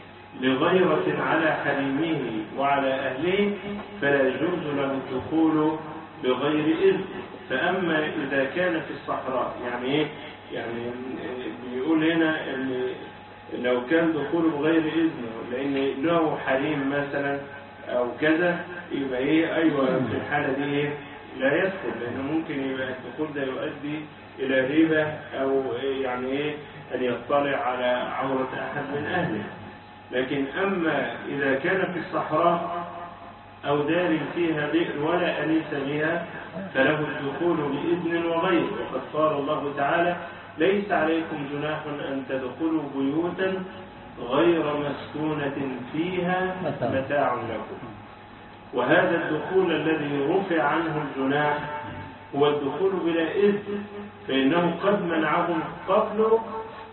لغيرة على حريمه وعلى أهله فلا يجوز له الدخول بغير إذن فأما إذا كان في الصحراء يعني إيه؟ يعني بيقول هنا إن لو كان دخوله بغير إذنه لأن له حريم مثلا أو كذا يبقى إيه أيوة في الحالة دي إيه؟ لا يدخل لأنه ممكن يبقى الدخول ده يؤدي إلى ربا أو يعني إيه أن يطلع على عورة أحد من أهله لكن أما إذا كان في الصحراء أو دار فيها بئر ولا أنيس بها فله الدخول بإذن وغير وقد قال الله تعالى ليس عليكم جناح أن تدخلوا بيوتا غير مسكونة فيها متاع لكم وهذا الدخول الذي رفع عنه الجناح هو الدخول بلا إذن فإنه قد منعهم قبل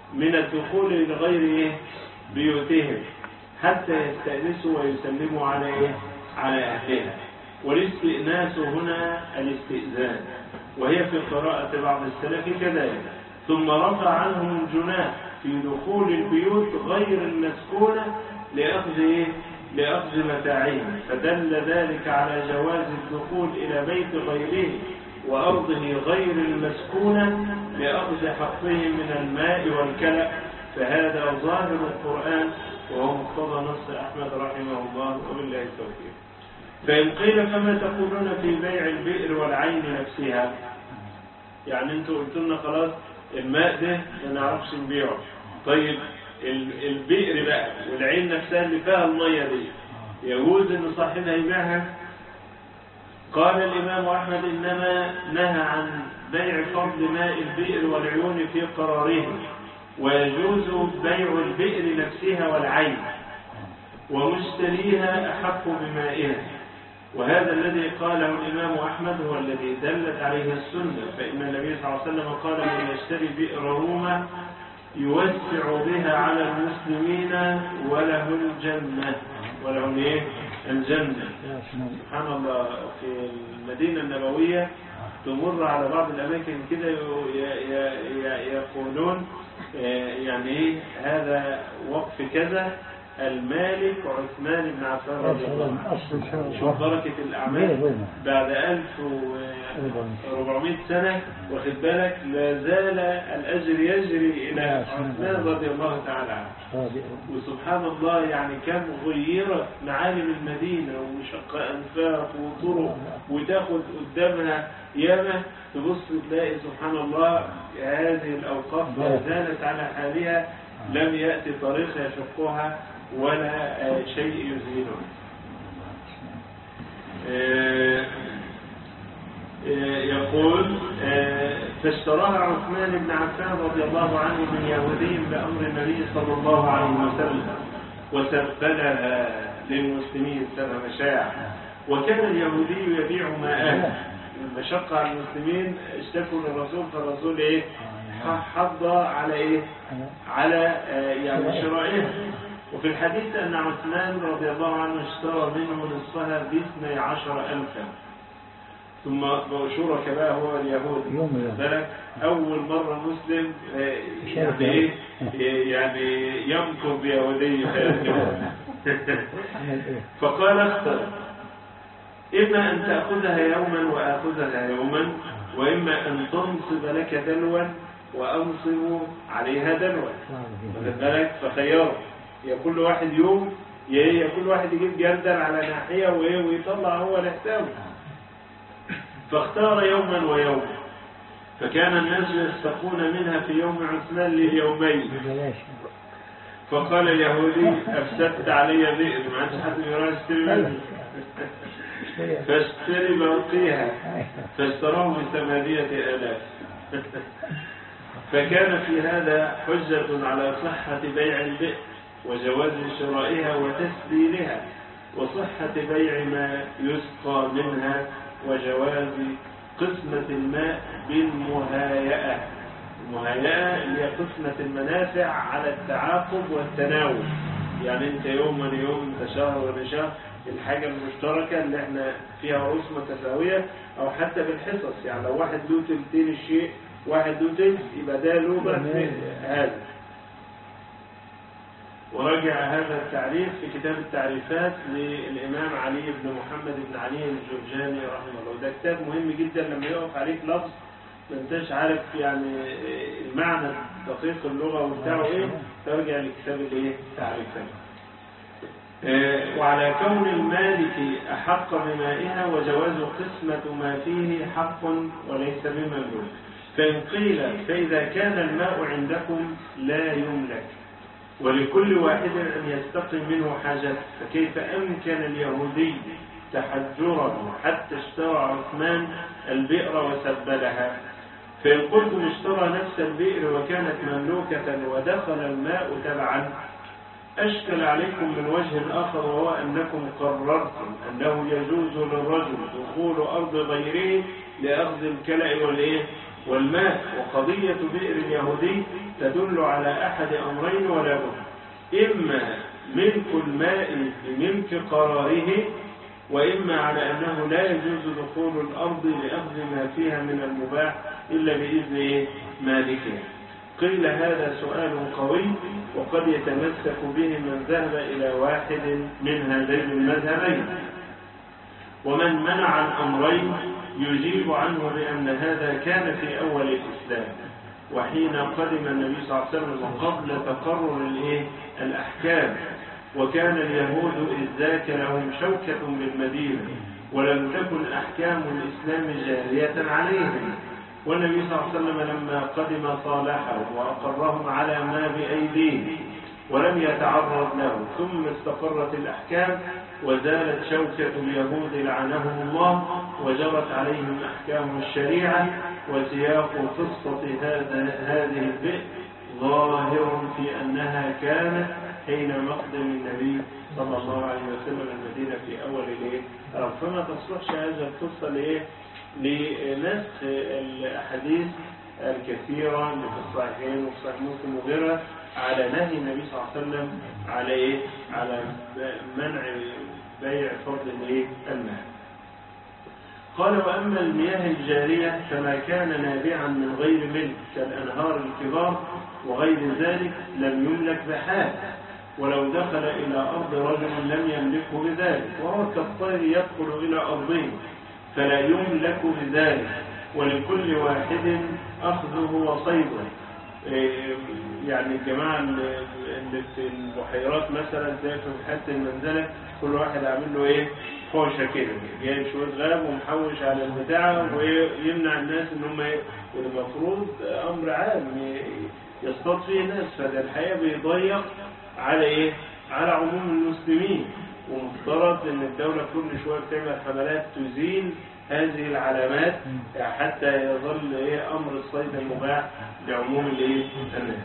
من الدخول لغير إيه؟ بيوتهم حتى يستأنسوا ويسلموا على إيه؟ على أهلها والاستئناس هنا الاستئذان وهي في قراءة بعض السلف كذلك ثم رفع عنهم الجناح في دخول البيوت غير المسكونة لأخذ إيه؟ لأخذ متاعهم فدل ذلك على جواز الدخول إلى بيت غيره وأرضه غير المسكونة لأخذ حقه من الماء والكلأ فهذا ظاهر القرآن وهو مقتضى نص أحمد رحمه الله وبالله التوفيق فإن قيل فما تقولون في بيع البئر والعين نفسها يعني انتوا قلت لنا خلاص الماء ده ما نعرفش نبيعه طيب ال- البئر بقى والعين نفسها اللي فيها الميه دي يجوز ان صاحبها يبيعها قال الامام احمد انما نهى عن بيع فضل ماء البئر والعيون في قراره ويجوز بيع البئر نفسها والعين ومشتريها احق بمائها وهذا الذي قاله الإمام أحمد هو الذي دلت عليه السنة فإن النبي صلى الله عليه وسلم قال من يشتري بئر روما يوسع بها على المسلمين وله الجنة وله ايه؟ الجنة سبحان الله في المدينة النبوية تمر على بعض الأماكن كده ي- ي- ي- يقولون آه، يعني ايه هذا وقف كذا المالك عثمان بن عفان رضي الله عنه شوف بركة الأعمال بعد 1400 سنة واخد بالك لا زال الأجر يجري إلى عثمان رضي الله تعالى عنه وسبحان الله يعني كم غيرت معالم المدينة وشق أنفاق وطرق وتاخد قدامها ياما تبص تلاقي سبحان الله هذه الأوقاف ما زالت على حالها لم يأتي طريق يشقها ولا آه، شيء يزيلها آه، آه، يقول آه، فاشتراها عثمان بن عفان رضي الله عنه من يهودي بأمر النبي صلى الله عليه وسلم وسبلها للمسلمين سنة مشاع وكان اليهودي يبيع ماءه المشقة على المسلمين اشتكوا للرسول فالرسول ايه حض على ايه على آه، يعني شرائها وفي الحديث أن عثمان رضي الله عنه اشترى منه نصفها باثني عشر ألفا ثم مشهورة كما هو اليهود يوم بالك أول مرة مسلم آه، يعني إيه يعني يمكر بيهودي فقال اختر إما أن تأخذها يوما وآخذها يوما وإما أن تنصب لك دلوا وأنصب عليها دلوا واخد بالك فخيره يا كل واحد يوم يا يا كل واحد يجيب جردل على ناحية وإيه ويطلع هو لحسابه فاختار يوما ويوما فكان الناس يستقون منها في يوم عثمان لليومين ببلاش فقال اليهودي أفسدت علي بئر ما عادش حد يروح يشتري مني فاشتري باقيها فاشتراه بثمانية آلاف فكان في هذا حجة على صحة بيع البئر وجواز شرائها وتسبيلها وصحة بيع ما يسقى منها وجواز قسمة الماء بالمهايئة المهايئة اللي هي قسمة المنافع على التعاقب والتناول يعني انت يوم من يوم انت شهر ولا شهر الحاجة المشتركة اللي احنا فيها رؤوس متساوية او حتى بالحصص يعني لو واحد له تلتين الشيء واحد له تلت يبقى ده له بس هذا وراجع هذا التعريف في كتاب التعريفات للإمام علي بن محمد بن علي الجرجاني رحمه الله وده كتاب مهم جدا لما يقف عليك لفظ ما انتش عارف يعني المعنى دقيق اللغة وبتاعه ايه ترجع لكتاب الايه التعريفات آه، وعلى كون المالك أحق بمائها وجواز قسمة ما فيه حق وليس بمملوك فإن قيل فإذا كان الماء عندكم لا يملك ولكل واحد أن يستقي منه حاجته فكيف أمكن اليهودي تحجره حتى اشترى عثمان البئر وسبلها فإن قلتم اشترى نفس البئر وكانت مملوكة ودخل الماء تبعا أشكل عليكم من وجه آخر وهو أنكم قررتم أنه يجوز للرجل دخول أرض غيره لأخذ الكلأ والإيه والماء وقضية بئر اليهودي تدل على أحد أمرين ولا بد إما ملك الماء بملك قراره وإما على أنه لا يجوز دخول الأرض لأخذ ما فيها من المباح إلا بإذن إيه؟ مالكها قيل هذا سؤال قوي وقد يتمسك به من ذهب إلى واحد من هذين المذهبين ومن منع الأمرين يجيب عنه بأن هذا كان في أول الإسلام وحين قدم النبي صلى الله عليه وسلم قبل تقرر الإيه؟ الأحكام وكان اليهود إذ ذاك لهم شوكة بالمدينة ولم تكن أحكام الإسلام جارية عليهم والنبي صلى الله عليه وسلم لما قدم صالحهم وأقرهم على ما بأيديهم ولم يتعرض له ثم استقرت الأحكام وزالت شوكة اليهود لعنهم الله وجرت عليهم أحكام الشريعة وسياق قصة هذا هذه البئر ظاهر في أنها كانت حين مقدم النبي صلى الله عليه وسلم المدينة في أول الايه؟ فما تصلحش هذه القصة لإيه؟ لنسخ الأحاديث الكثيرة اللي في الصحيحين وفي صحيح مسلم وغيرها على نهي النبي صلى الله عليه وسلم على إيه؟ على منع بيع فضل الإيه؟ المال. قال وأما المياه الجارية فما كان نابعا من غير ملك كالأنهار الكبار وغير ذلك لم يملك بحال ولو دخل إلى أرض رجل لم يملكه بذلك وهو كالطير يدخل إلى أرضه فلا يملك بذلك ولكل واحد أخذه وصيده يعني الجماعة اللي في البحيرات مثلا زي في حتة المنزلة كل واحد عامل له ايه حوشة كده جايب شوية غاب ومحوش على البتاع ويمنع الناس ان هم المفروض امر عام يصطاد فيه ناس فده الحقيقة بيضيق على ايه على عموم المسلمين ومفترض ان الدولة كل شوية بتعمل حملات تزيل هذه العلامات حتى يظل ايه امر الصيد المباح لعموم الايه الناس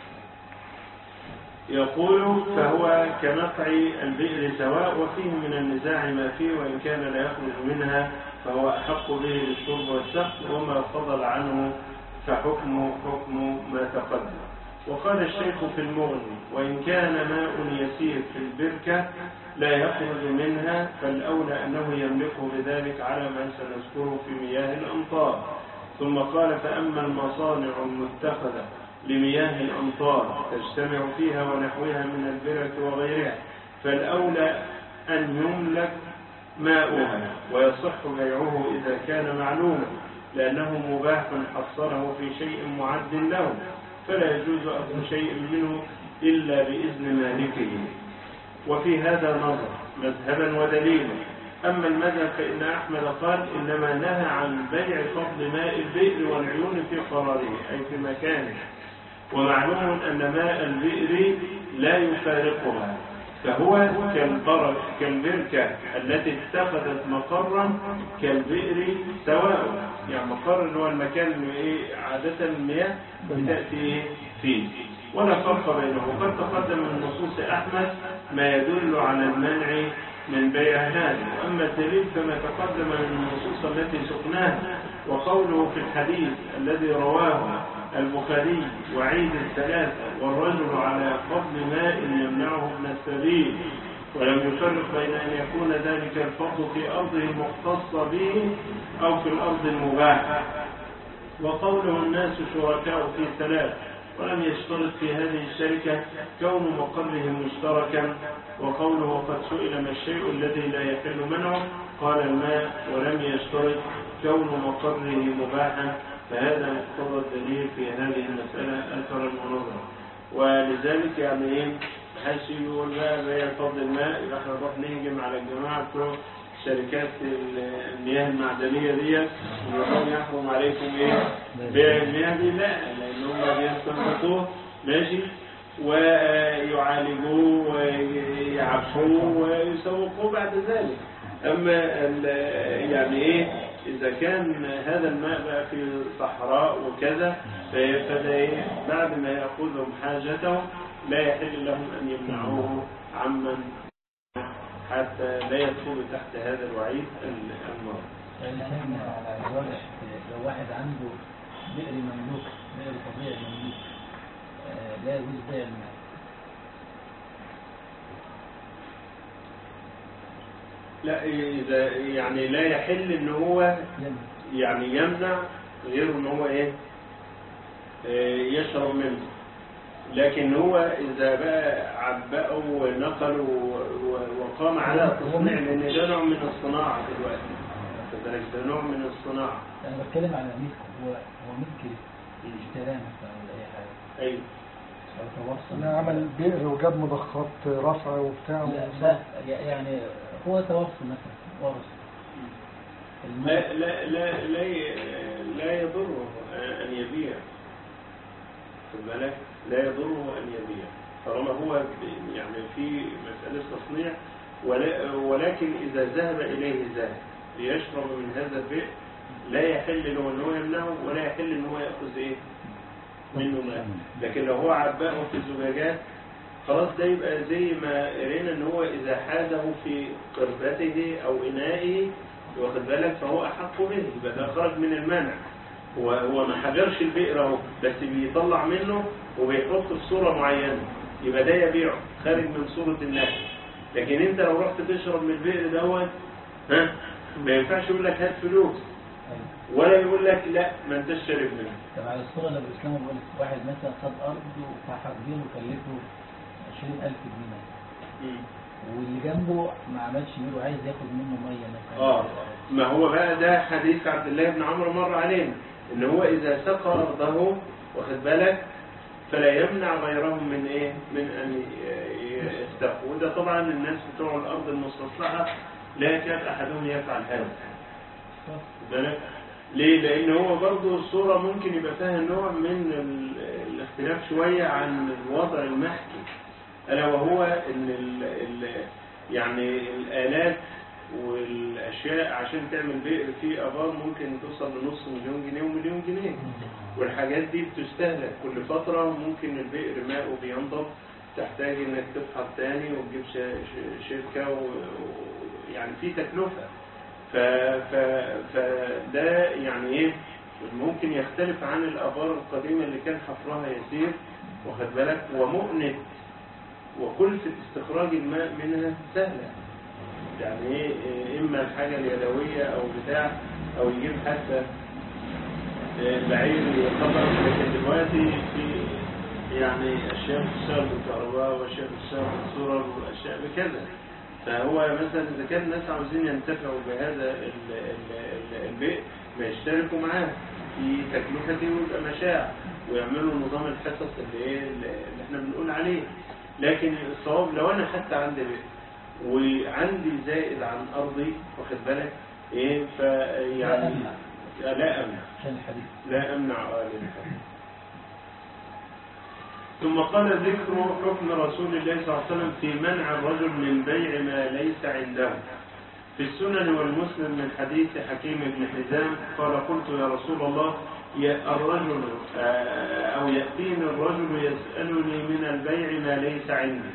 يقول فهو كنقع البئر سواء وفيه من النزاع ما فيه وإن كان لا يخرج منها فهو أحق به للشرب والسقف وما فضل عنه فحكمه حكم ما تقدم وقال الشيخ في المغني وإن كان ماء يسير في البركة لا يخرج منها فالأولى أنه يملكه بذلك على ما سنذكره في مياه الأمطار ثم قال فأما المصانع المتخذة لمياه الأمطار تجتمع فيها ونحوها من البرك وغيرها فالأولى أن يملك ماؤها ويصح بيعه إذا كان معلوما لأنه مباح حصله في شيء معد له فلا يجوز أخذ شيء منه إلا بإذن مالكه وفي هذا نظر مذهبا ودليلا أما المذهب فإن أحمد قال إنما نهى عن بيع فضل ماء البئر والعيون في قراره أي في مكانه ومعلوم أن ماء البئر لا يفارقها فهو كالبرك كالبركة التي اتخذت مقرا كالبئر سواء يعني مقر اللي هو المكان اللي ايه عادة المياه بتأتي فيه ولا فرق بينهم وقد تقدم من نصوص أحمد ما يدل على المنع من بيع هذا وأما الدليل فما تقدم من النصوص التي سقناها وقوله في الحديث الذي رواه البخاري وعيد الثلاثة والرجل على فضل ماء يمنعه من السبيل ولم يفرق بين أن يكون ذلك الفضل في أرضه المختصة به أو في الأرض المباحة وقوله الناس شركاء في ثلاث ولم يشترط في هذه الشركة كون مقرهم مشتركا وقوله قد سئل ما الشيء الذي لا يحل منعه قال الماء ولم يشترط كون مقره مباحا فهذا مقتضى الدليل في هذه المسألة أثر المناظرة ولذلك يعني ايه حش يقول بقى بيع فضل الماء يبقى احنا نروح نهجم على الجماعة بتوع شركات المياه المعدنية ديت ويقول يحرم عليكم ايه بيع المياه دي لا لان هم بيستنبطوه ماشي ويعالجوه ويعفوه ويسوقوه بعد ذلك اما يعني ايه اذا كان هذا الماء بقى في صحراء وكذا فده ايه بعد ما ياخذهم حاجتهم لا يحل لهم ان يمنعوه عمن حتى لا يدخل تحت هذا الوعيد النار يعني سيدنا على الورش لو واحد عنده بئر مملوك بئر طبيعي مملوك آه، لا يجوز بيع الماء لا إذا يعني لا يحل إن هو يمنع يعني يمنع غير إن هو إيه آه، يشرب منه لكن هو إذا بقى عبأه ونقله و- و- وقام على تصنيع لأن ده نوع من الصناعة دلوقتي واخد بالك؟ ده نوع من الصناعة انا بتكلم على ملك هو هو ملك اشتراه مثلا ولا اي حاجه أيوه او توصل انا عمل بئر وجاب مضخات رفع وبتاع لا لا يعني هو توصل مثلا ورث لا لا لا لا ي- لا يضره أن يبيع خد بالك لا يضره أن يبيع طالما هو ب- يعني في مسألة تصنيع ولا- ولكن إذا ذهب إليه ذاهب ليشرب من هذا البئر لا يحل له أن هو يمنعه ولا يحل أن هو يأخذ إيه منه ماء لكن لو هو عباه في زجاجات خلاص ده يبقى زي ما قرينا ان هو اذا حاده في قربته او انائه واخد بالك فهو احق به يبقى ده خرج من المنع هو هو ما حجرش البئر اهو بس بيطلع منه وبيحط في صوره معينه يبقى ده يبيعه خارج من صوره النهي لكن انت لو رحت تشرب من البئر دوت ها ما ينفعش يقول لك هات فلوس ولا يقول لك لا ما انتش شارب منه طب على الصورة اللي بالإسلام بيقول لك واحد مثلا خد أرض وفحرجين وكلفه 20000 جنيه مثلا واللي جنبه ما عملش ميل وعايز ياخد منه مية مثلا اه ما هو بقى ده حديث عبد الله بن عمرو مر علينا ان هو اذا سقى ارضه واخد بالك فلا يمنع غيرهم من ايه من ان ي- يستقوا وده طبعا الناس بتوع الارض المستصلحه لا يكاد احدهم يفعل هذا واخد بالك ليه؟ لأن هو برضه الصورة ممكن يبقى فيها نوع من ال- الاختلاف شوية عن الوضع المحكي ألا وهو إن ال ال يعني الآلات والأشياء عشان تعمل بئر فيه أبار ممكن توصل لنص مليون جنيه ومليون جنيه والحاجات دي بتستهلك كل فترة ممكن البئر ماءه بينضب تحتاج إنك تفحص تاني وتجيب ش- ش- شركة و- و- يعني في تكلفة ف... ف... فده يعني ايه ممكن يختلف عن الابار القديمه اللي كان حفرها يسير واخد بالك ومؤنة وكلفة استخراج الماء منها سهلة يعني ايه إيه، اما الحاجة اليدوية او بتاع او يجيب حتى إيه، بعير يخبر لكن دلوقتي في يعني اشياء بتشتغل بالكهرباء واشياء بتشتغل بالصورة واشياء بكذا فهو مثلا اذا كان الناس عاوزين ينتفعوا بهذا ال- ال- ال- البيت ما يشتركوا معاه في تكلفته ويبقى مشاع ويعملوا نظام الحصص اللي ايه اللي احنا بنقول عليه لكن الصواب لو انا حتى عندي بيت وعندي زائد عن ارضي واخد بالك ايه فيعني لا لا امنع عشان الحديث لا امنع آه للحديث ثم قال ذكر حكم رسول الله صلى الله عليه وسلم في منع الرجل من بيع ما ليس عنده في السنن والمسلم من حديث حكيم بن حزام قال قلت يا رسول الله يا الرجل آه، أو يأتيني الرجل يسألني من البيع ما ليس عندي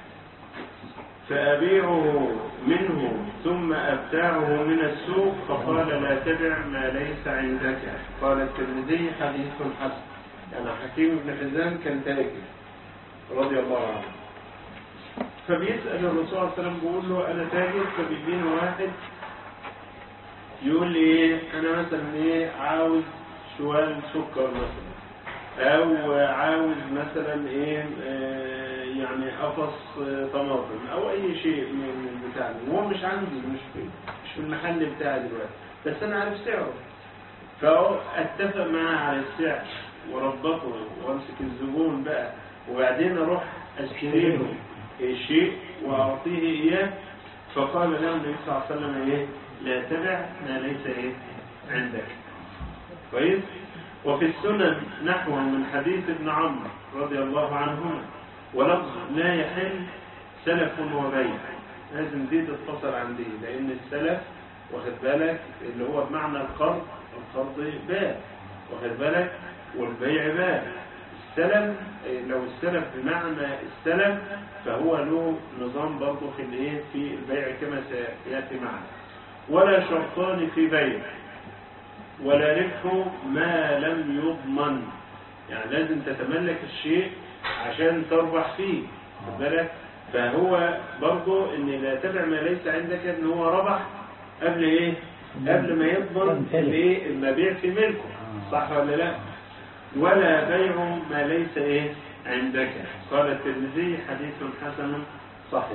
فأبيعه منه ثم أبتاعه من السوق فقال لا تبع ما ليس عندك قال الترمذي حديث حسن يعني حكيم بن حزام كان تاجر رضي الله عنه فبيسأل الرسول صلى الله عليه وسلم بيقول له أنا تاجر فبيجيني واحد يقول لي إيه أنا مثلا إيه عاوز شوال سكر مثلا أو عاوز مثلا إيه آه، يعني قفص آه، طماطم أو أي شيء من من البتاع ده وهو مش عندي مش في مش في المحل بتاعي دلوقتي بس أنا عارف سعره فأتفق معاه على السعر وربطه وامسك الزبون بقى وبعدين اروح اشتري له الشيء واعطيه اياه فقال له النبي صلى الله عليه وسلم ايه لا تبع ما ليس ايه عندك كويس وفي السنن نحو من حديث ابن عمرو رضي الله عنهما ولفظ لا يحل سلف وبيع لازم دي تتفصل عن دي لان السلف واخد بالك اللي هو بمعنى القرض القرض باع واخد بالك والبيع باع السلم إيه، لو السلف بمعنى السلم فهو له نظام برضه في الايه في البيع كما سياتي معنا ولا شرطان في بيع ولا ربح ما لم يضمن يعني لازم تتملك الشيء عشان تربح فيه خد بالك فهو برضه ان لا تبع ما ليس عندك ان هو ربح قبل ايه قبل ما يضمن الايه المبيع في ملكه صح ولا لا ولا بيع ما ليس ايه عندك قال الترمذي حديث حسن صحيح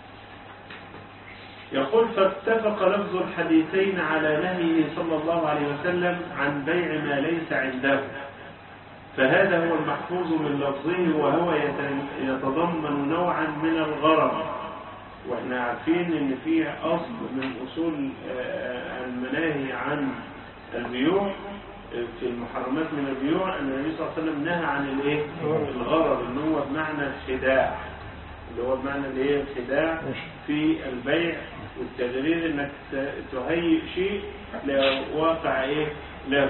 يقول فاتفق لفظ الحديثين على نهيه صلى الله عليه وسلم عن بيع ما ليس عنده فهذا هو المحفوظ من لفظه وهو يت- يتضمن نوعا من الغرض واحنا عارفين ان في اصل من اصول آه، المناهي عن البيوع آه، في المحرمات من البيوع ان النبي صلى الله عليه وسلم نهى عن الايه الغرض اللي هو بمعنى الخداع اللي هو بمعنى الايه الخداع في البيع والتغرير انك ت- تهيئ شيء لواقع ايه له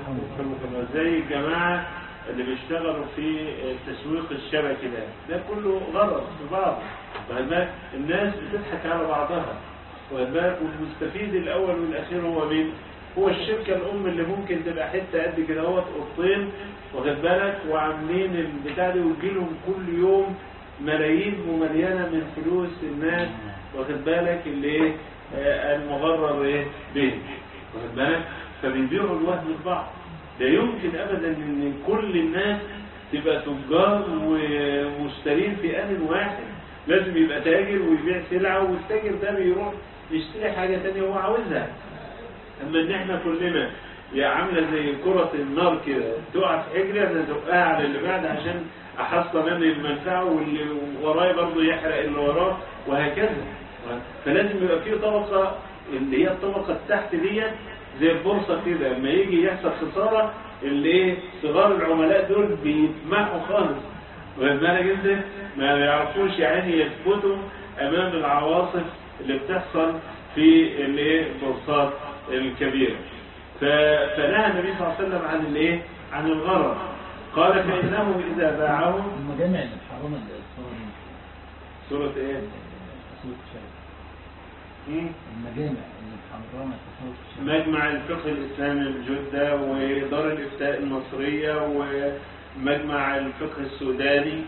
زي الجماعه اللي بيشتغلوا في التسويق الشبكي ده ده كله غرض في بعض واخد بالك؟ الناس بتضحك على بعضها واخد بالك؟ والمستفيد الاول والاخير هو مين؟ هو الشركه الام اللي ممكن تبقى حته قد كده اهوت اوضتين واخد بالك وعاملين البتاع دي ويجي لهم كل يوم ملايين ومليانه من فلوس الناس واخد بالك اللي ايه آه، المغرر ايه به واخد بالك فبيبيعوا الوهم لبعض لا يمكن ابدا ان كل الناس تبقى تجار ومشترين في ان واحد لازم يبقى تاجر ويبيع سلعه والتاجر ده بيروح يشتري حاجه تانية هو عاوزها اما ان احنا كلنا يا عامله زي كره النار كده تقع في حجري انا ازقها على اللي بعد عشان احصل انا المنفعه واللي ورايا برضه يحرق اللي وراه وهكذا فلازم يبقى في طبقه اللي هي الطبقه التحت ديت زي البورصه كده لما يجي يحصل خساره اللي ايه صغار العملاء دول بيتمحوا خالص واخد بالك انت ما بيعرفوش يعني يثبتوا امام العواصف اللي بتحصل في الايه البورصات الكبيره ف- فنهى النبي صلى الله عليه وسلم عن الايه عن الغرض قال فانه اذا باعه المجامع اللي محرمة الصور دي سوره ايه تصوير الشركة مم. المجامع اللي محرمة تصوير الشركة مجمع الفقه الإسلامي بجدة ودار الإفتاء المصرية ومجمع الفقه السوداني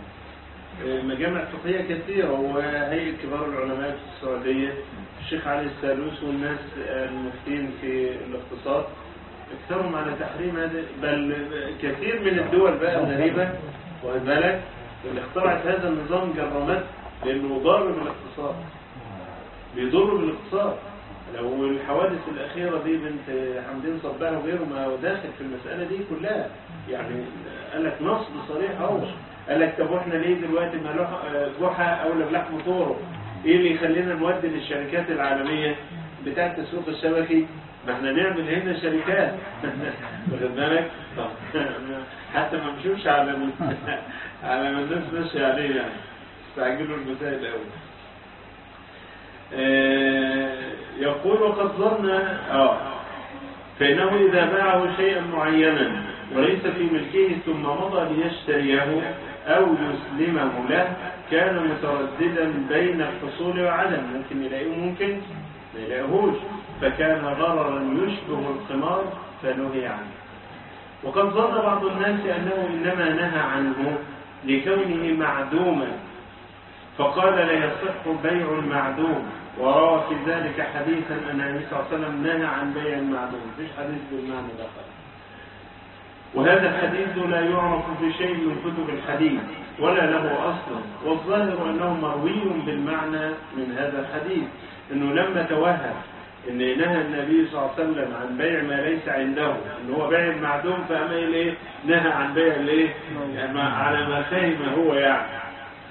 مجامع فقهية كثيرة وهيئة كبار العلماء في السعودية الشيخ علي السالوس والناس المفتين في الاقتصاد اكثرهم على تحريم هذا بل كثير من الدول بقى الغريبة واخد بالك اللي اخترعت هذا النظام جرمت لأنه ضار بالاقتصاد بيضر بالاقتصاد لو الحوادث الأخيرة دي بنت حمدين صباح وغيره ما هو داخل في المسألة دي كلها يعني قال لك نصب صريح أهو قال لك طب واحنا ليه دلوقتي ما لح- جحا أولى بلحم طوره إيه اللي يخلينا نودي للشركات العالمية بتاعة السوق الشبكي ما احنا نعمل هنا شركات واخد بالك طب حتى ما نمشوش على ال- على ما الناس ماشيه عليه يعني استعجلوا المسائل قوي آه، يقول وقد ظن اه فإنه إذا باعه شيئا معينا وليس في ملكه ثم مضى ليشتريه أو يسلمه له كان مترددا بين الحصول وعدم ممكن يلاقيه ممكن ما يلاقيهوش فكان غررا يشبه القمار فنهي عنه وقد ظن بعض الناس أنه إنما نهى عنه لكونه معدوما فقال لا يصح بيع المعدوم وروى في ذلك حديثا أن النبي صلى الله عليه وسلم نهى عن بيع المعدوم مفيش حديث بالمعنى ده خالص. وهذا الحديث لا يعرف في شيء من كتب الحديث ولا له أصل والظاهر أنه مروي بالمعنى من هذا الحديث أنه لما توهم أن نهى النبي صلى الله عليه وسلم عن بيع ما ليس عنده أن هو بيع المعدوم فأما إيه نهى عن بيع الإيه يعني ما- على ما فهم هو يعني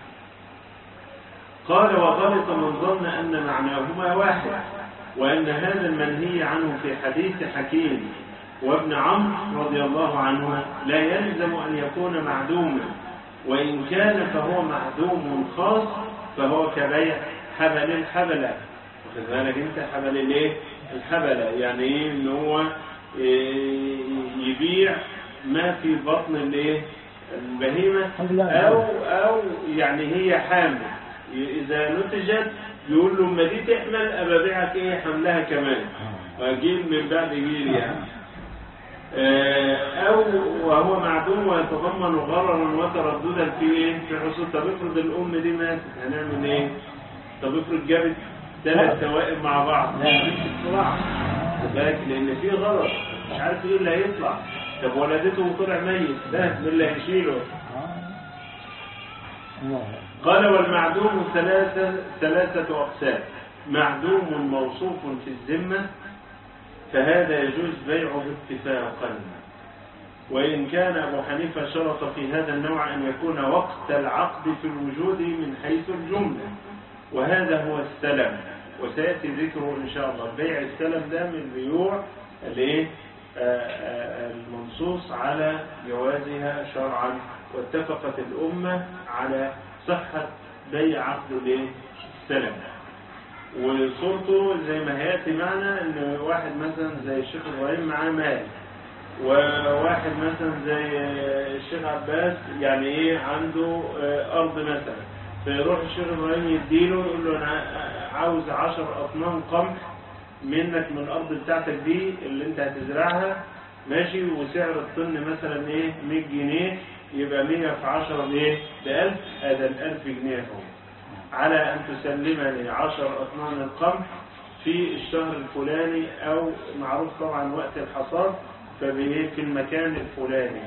قال وغلط من ظن أن معناهما واحد وأن هذا المنهي عنه في حديث حكيم وابن عمرو رضي الله عنهما لا يلزم أن يكون معدوما وإن كان فهو معدوم خاص فهو كبيع حبل الحبلة واخد بالك انت حبل الايه الحبلة يعني ايه ان هو إيه، يبيع ما في بطن الايه البهيمة الحمد لله. او او يعني هي حامل اذا نتجت يقول له اما دي تحمل ابقى ابيعك ايه حملها كمان وجيل من بعد جيل يعني آه، او وهو معدوم ويتضمن غررا وترددا في ايه في حصول طب افرض الام دي ماتت هنعمل ايه طب افرض جابت ثلاث توائم مع بعض مش اطلاع خد بالك لان في غرض مش عارف ايه اللي هيطلع طب ولدته وطلع ميت ده مين اللي هيشيله الله قال والمعدوم ثلاثة ثلاثة أقسام معدوم موصوف في الذمة فهذا يجوز بيعه اتفاقا وإن كان أبو حنيفة شرط في هذا النوع أن يكون وقت العقد في الوجود من حيث الجملة وهذا هو السلم وسيأتي ذكره إن شاء الله بيع السلم ده من البيوع اللي آه، آه، المنصوص على جوازها شرعا واتفقت الأمة على صحة بيع عقد الايه؟ السلم وصورته زي ما هياتي معنا ان واحد مثلا زي الشيخ ابراهيم معاه مال وواحد مثلا زي الشيخ عباس يعني ايه عنده آه، ارض مثلا فيروح الشيخ ابراهيم يديله يقول له انا عاوز 10 اطنان قمح منك من الارض بتاعتك دي اللي انت هتزرعها ماشي وسعر الطن مثلا ايه 100 جنيه يبقى 100 في 10 بايه؟ ب 1000 هذا ال 1000 جنيه اهو على أن تسلمني عشر أطنان القمح في الشهر الفلاني أو معروف طبعا وقت الحصاد فبإيه في المكان الفلاني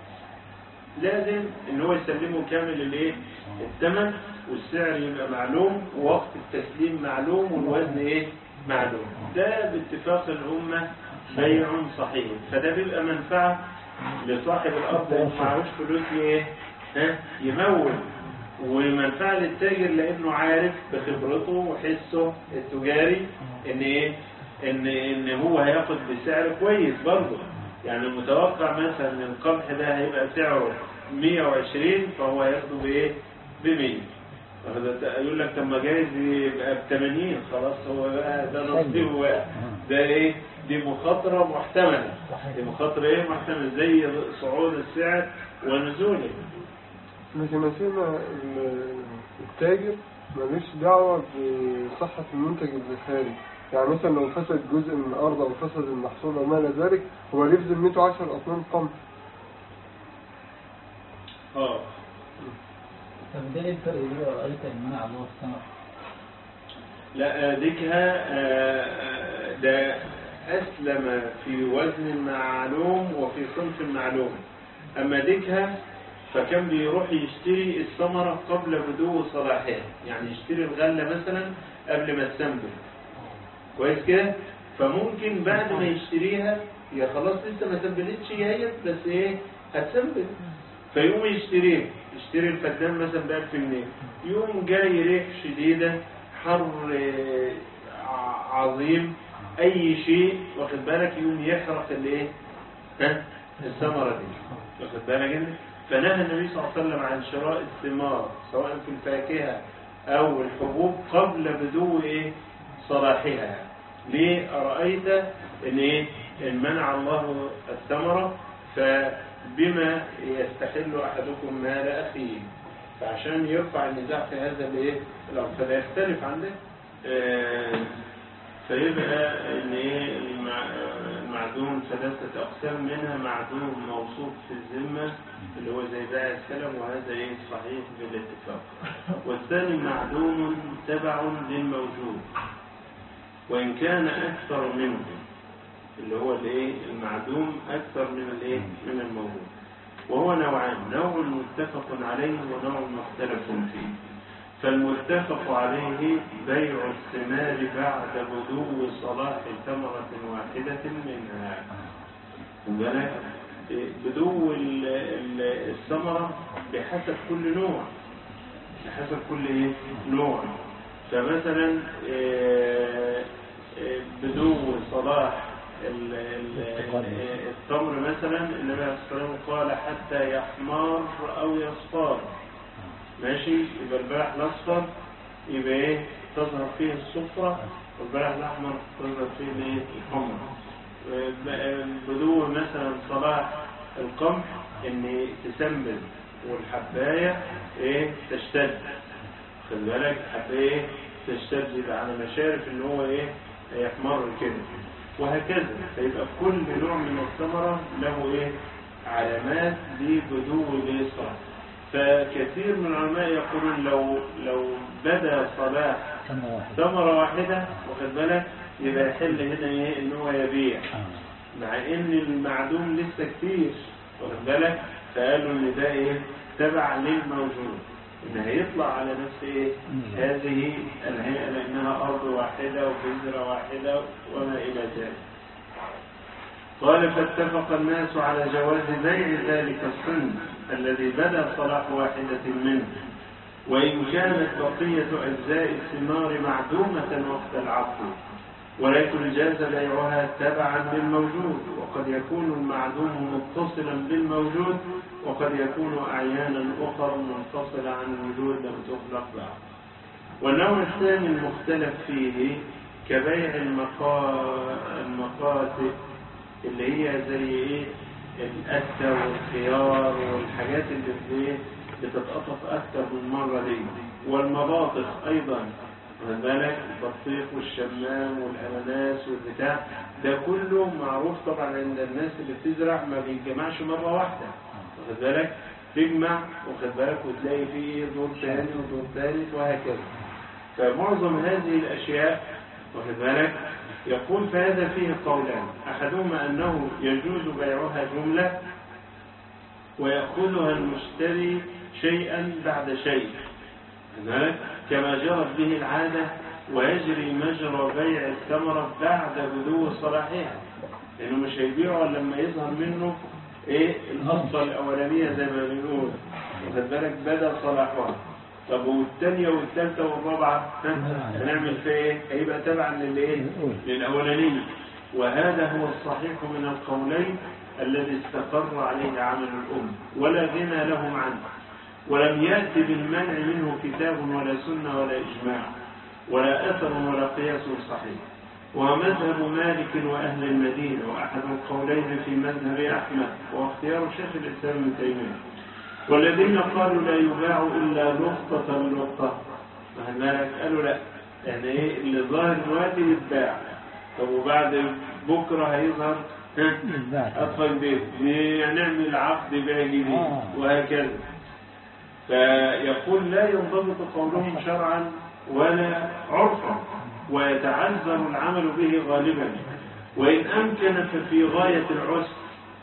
لازم ان هو يسلمه كامل الايه الثمن والسعر يبقى معلوم ووقت التسليم معلوم والوزن ايه معلوم ده باتفاق الامه بيع صحيح فده بيبقى منفعه لصاحب الارض اللي معهوش فلوس ايه ها يمول ومنفعه للتاجر لانه عارف بخبرته وحسه التجاري ان ايه ان ان هو هياخد بسعر كويس برضه يعني المتوقع مثلا ان القمح ده هيبقى سعره 120 فهو هياخده بايه؟ ب 100 يقول لك طب ما جايز يبقى ب 80 خلاص هو بقى ده نصيبه بقى ده ايه؟ دي مخاطرة محتملة دي مخاطرة ايه محتملة زي صعود السعر ونزوله لكن نسينا ال- التاجر ملوش دعوة بصحة المنتج الزخاري يعني مثلا لو فسد جزء من الأرض أو فسد المحصول وما إلى ذلك هو ليه في ذمته 10 أطنان قمح اه طب ده ايه الفرق بين رأيت المنع الله الثمر لا ديكها آه، آه، ده أسلم في وزن معلوم وفي صنف معلوم أما ديكها فكان بيروح يشتري الثمرة قبل بدو صلاحها يعني يشتري الغلة مثلا قبل ما تسنبل كويس كده فممكن بعد ما يشتريها هي خلاص لسه ما سنبلتش هي بس ايه هتسنبل فيقوم يشتريه يشتري الفدان مثلا ب 1000 جنيه يقوم جاي ريح شديدة حر آه، ع- عظيم اي شيء واخد بالك يقوم يحرق الايه ها الثمرة دي واخد بالك انت فنهى النبي صلى الله عليه وسلم عن شراء الثمار سواء في الفاكهة او الحبوب قبل بدو ايه صلاحها ليه أرأيت ان ايه ان منع الله الثمرة فبما يستحل احدكم مال اخيه فعشان يرفع النزاع في هذا الايه الامر فده يختلف عن ده آه، فيبقى ان ايه المع- المعدوم ثلاثة اقسام منها معدوم موصوف في الذمة اللي هو زي بيع السلم وهذا ايه صحيح بالاتفاق والثاني معدوم تبع للموجود وان كان اكثر منه اللي هو الايه المعدوم اكثر من الايه من الموجود وهو نوعان نوع متفق عليه ونوع مختلف فيه فالمتفق عليه بيع الثمار بعد بدو صلاح ثمرة واحدة منها خد بالك؟ بدو ال- ال- الثمرة بحسب كل نوع بحسب كل ايه نوع فمثلا آه، آه، بدو صلاح ال- ال- التمر مثلا النبي عليه الصلاة والسلام قال حتى يحمر أو يصفر ماشي يبقى البلح الأصفر يبقى إيه تظهر فيه الصفرة والبلح الأحمر تظهر فيه الإيه الحمر بدو مثلا صلاح القمح إن تسمن والحباية إيه تشتد خد بالك حباية إيه تشتد يبقى على مشارف ان هو ايه هيحمر كده وهكذا فيبقى كل نوع من الثمرة له ايه علامات لبدو الإسراء فكثير من العلماء يقولون لو لو بدا صلاح سنة واحدة ثمرة واحدة واخد بالك يبقى يحل هنا ايه ان هو يبيع آه. مع ان المعدوم لسه كتير واخد بالك فقالوا ان ده ايه تبع للموجود ان هيطلع على نفس ايه هذه الهيئة لانها ارض واحدة وبذرة واحدة وما الى ذلك قال فاتفق الناس على جواز بيع ذلك الصنف الذي بدا صلاح واحدة منه وإن كانت بقية أجزاء الثمار معدومة وقت العقد ولكن جاز بيعها تبعا للموجود وقد يكون المعدوم متصلا بالموجود وقد يكون أعيانا أخرى منفصلة عن الوجود لم تخلق بعد والنوع الثاني المختلف فيه كبيع المقا... المقاتل اللي هي زي ايه الأتة والخيار والحاجات اللي ايه بتتقطف أكثر من مرة دي والمباطخ أيضا واخد بالك البطيخ والشمام والأناناس والبتاع ده كله معروف طبعا عند الناس اللي بتزرع ما بيتجمعش مرة واحدة واخد بالك تجمع واخد بالك وتلاقي فيه دور ثاني ودور ثالث وهكذا فمعظم هذه الأشياء واخد بالك يقول فهذا فيه قولان أحدهما أنه يجوز بيعها جملة ويأخذها المشتري شيئا بعد شيء واخد بالك؟ كما جرت به العادة ويجري مجرى بيع الثمرة بعد بدو صلاحها لأنه مش هيبيعه إلا لما يظهر منه إيه الأصفى الأولانية زي ما بنقول واخد بالك بدأ صلاحها طب والثانية والثالثة والرابعة ها؟ هنعمل فيها ايه؟ هيبقى تبعا للايه؟ للأولانية وهذا هو الصحيح من القولين الذي استقر عليه عمل الأمة ولا غنى لهم عنه ولم يأتي بالمنع منه كتاب ولا سنة ولا إجماع ولا أثر ولا قياس صحيح ومذهب مالك وأهل المدينة وأحد القولين في مذهب أحمد واختيار شيخ الإسلام ابن تيمية والذين قالوا لا يباع إلا لقطة لقطة واخد بالك قالوا لا يعني ايه اللي ظاهر دلوقتي يتباع طب وبعد بكره هيظهر ها يتباع. ادخل بيت نعمل عقد بيع جديد آه. وهكذا فيقول لا ينضبط قولهم شرعا ولا عرفا ويتعذر العمل به غالبا وإن أمكن ففي غاية العسر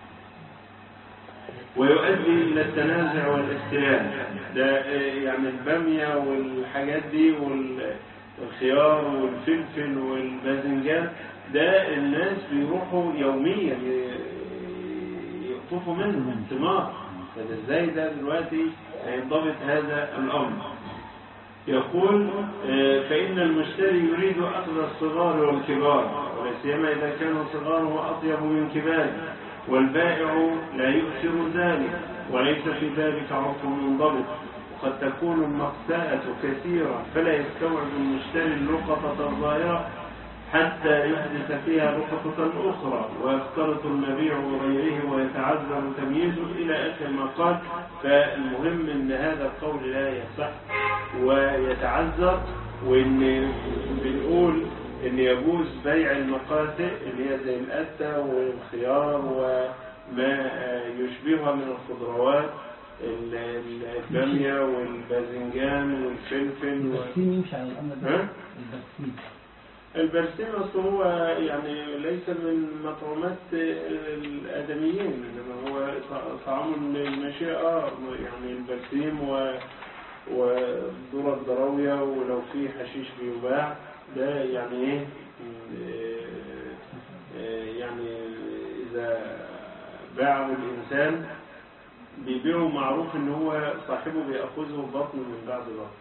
ويؤدي إلى التنازع والاختلاف ده آه، يعني البامية والحاجات دي والخيار والفلفل والباذنجان ده الناس بيروحوا يوميا ي- يقطفوا منه ثمار طب ازاي ده دلوقتي هينضبط هذا الأمر يقول آه، فإن المشتري يريد أخذ الصغار والكبار ولا سيما إذا كان صغاره أطيب من كباره والبائع لا يؤثر ذلك وليس في ذلك عرف منضبط وقد تكون المقساءة كثيرة فلا يستوعب المشتري اللقطة الظاهرة حتى يحدث فيها لقطة أخرى ويختلط المبيع بغيره ويتعذر تمييزه إلى آخر ما قال فالمهم أن هذا القول لا يصح ويتعذر وإن بنقول إن يجوز بيع المقاتل اللي هي زي الأتة والخيار وما يشبهها من الخضروات ال- ال- البامية والباذنجان والفلفل و... البرسيم يمشي على الأمر ده ها؟ البرسيم البرسيم أصل هو يعني ليس من مطعومات الآدميين إنما هو ط- طعام المشيئة يعني البرسيم و والذرة الضراوية ولو في حشيش بيباع ده يعني إيه آه، آه، يعني إذا باعه الإنسان بيبيعه معروف إن هو صاحبه بيأخذه بطن من بعد بطن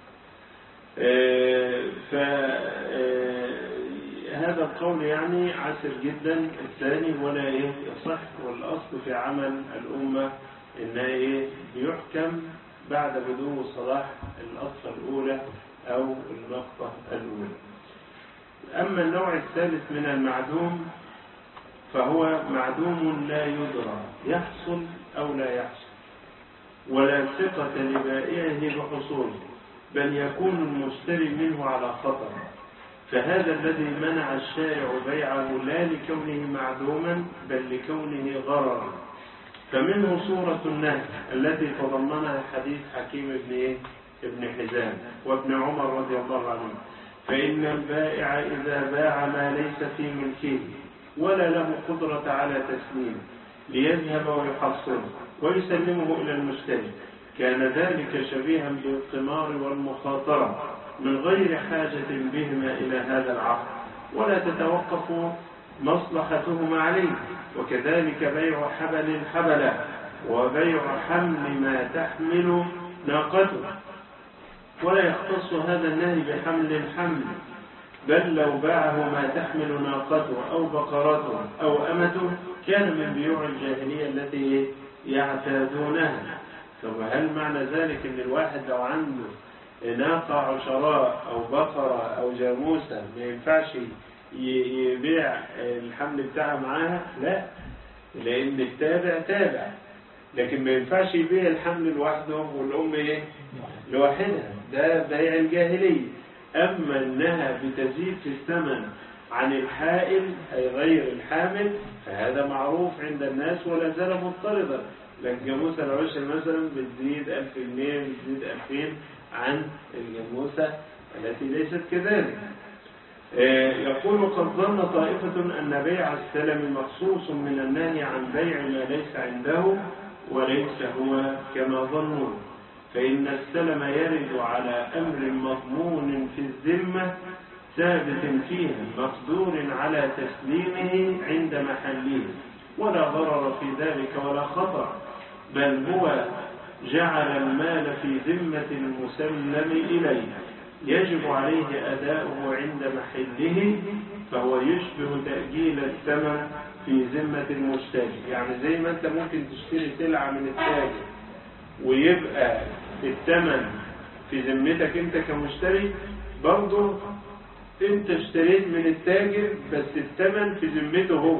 فهذا القول يعني عسر جدا الثاني ولا ايه يصح والاصل في عمل الامه ان ايه بيحكم بعد بدو صلاح الاصفى الاولى او النقطه الاولى اما النوع الثالث من المعدوم فهو معدوم لا يدرى يحصل او لا يحصل ولا ثقه لبائعه بحصوله بل يكون المشتري منه على خطر فهذا الذي منع الشارع بيعه لا لكونه معدوما بل لكونه غررا فمنه صورة النهي التي تضمنها حديث حكيم بن إيه؟ ابن حزام وابن عمر رضي الله عنه فإن البائع إذا باع ما ليس في ملكه ولا له قدرة على تسليمه ليذهب ويحصله ويسلمه إلى المشتري كان ذلك شبيها بالقمار والمخاطرة من غير حاجة بهما إلى هذا العقد ولا تتوقف مصلحتهما عليه وكذلك بيع حبل حبلا وبيع حمل ما تحمل ناقته ولا يختص هذا النهي بحمل الحمل بل لو باعه ما تحمل ناقته أو بقرته أو أمته كان من بيوع الجاهلية التي يعتادونها طب هل معنى ذلك ان الواحد لو عنده ناقة عشراء او بقرة او جاموسة ما ينفعش يبيع الحمل بتاعها معاها لا لان التابع تابع لكن ما ينفعش يبيع الحمل لوحده والام ايه لوحدها ده بيع الجاهلية اما انها بتزيد في الثمن عن الحائل اي غير الحامل فهذا معروف عند الناس ولا زال مضطردا لكن جاموسة العشر مثلا بتزيد 1000 جنيه بتزيد 2000 عن الجاموسة التي ليست كذلك يقول قد ظن طائفة أن بيع السلم مخصوص من النهي عن بيع ما ليس عنده وليس هو كما ظنوا فإن السلم يرد على أمر مضمون في الذمة ثابت فيها مقدور على تسليمه عند محله ولا ضرر في ذلك ولا خطر بل هو جعل المال في ذمة المسلم إليه يجب عليه أداؤه عند محله فهو يشبه تأجيل الثمن في ذمة المشتري يعني زي ما أنت ممكن تشتري سلعة من التاجر ويبقى الثمن في ذمتك أنت كمشتري برضه أنت اشتريت من التاجر بس الثمن في ذمته هو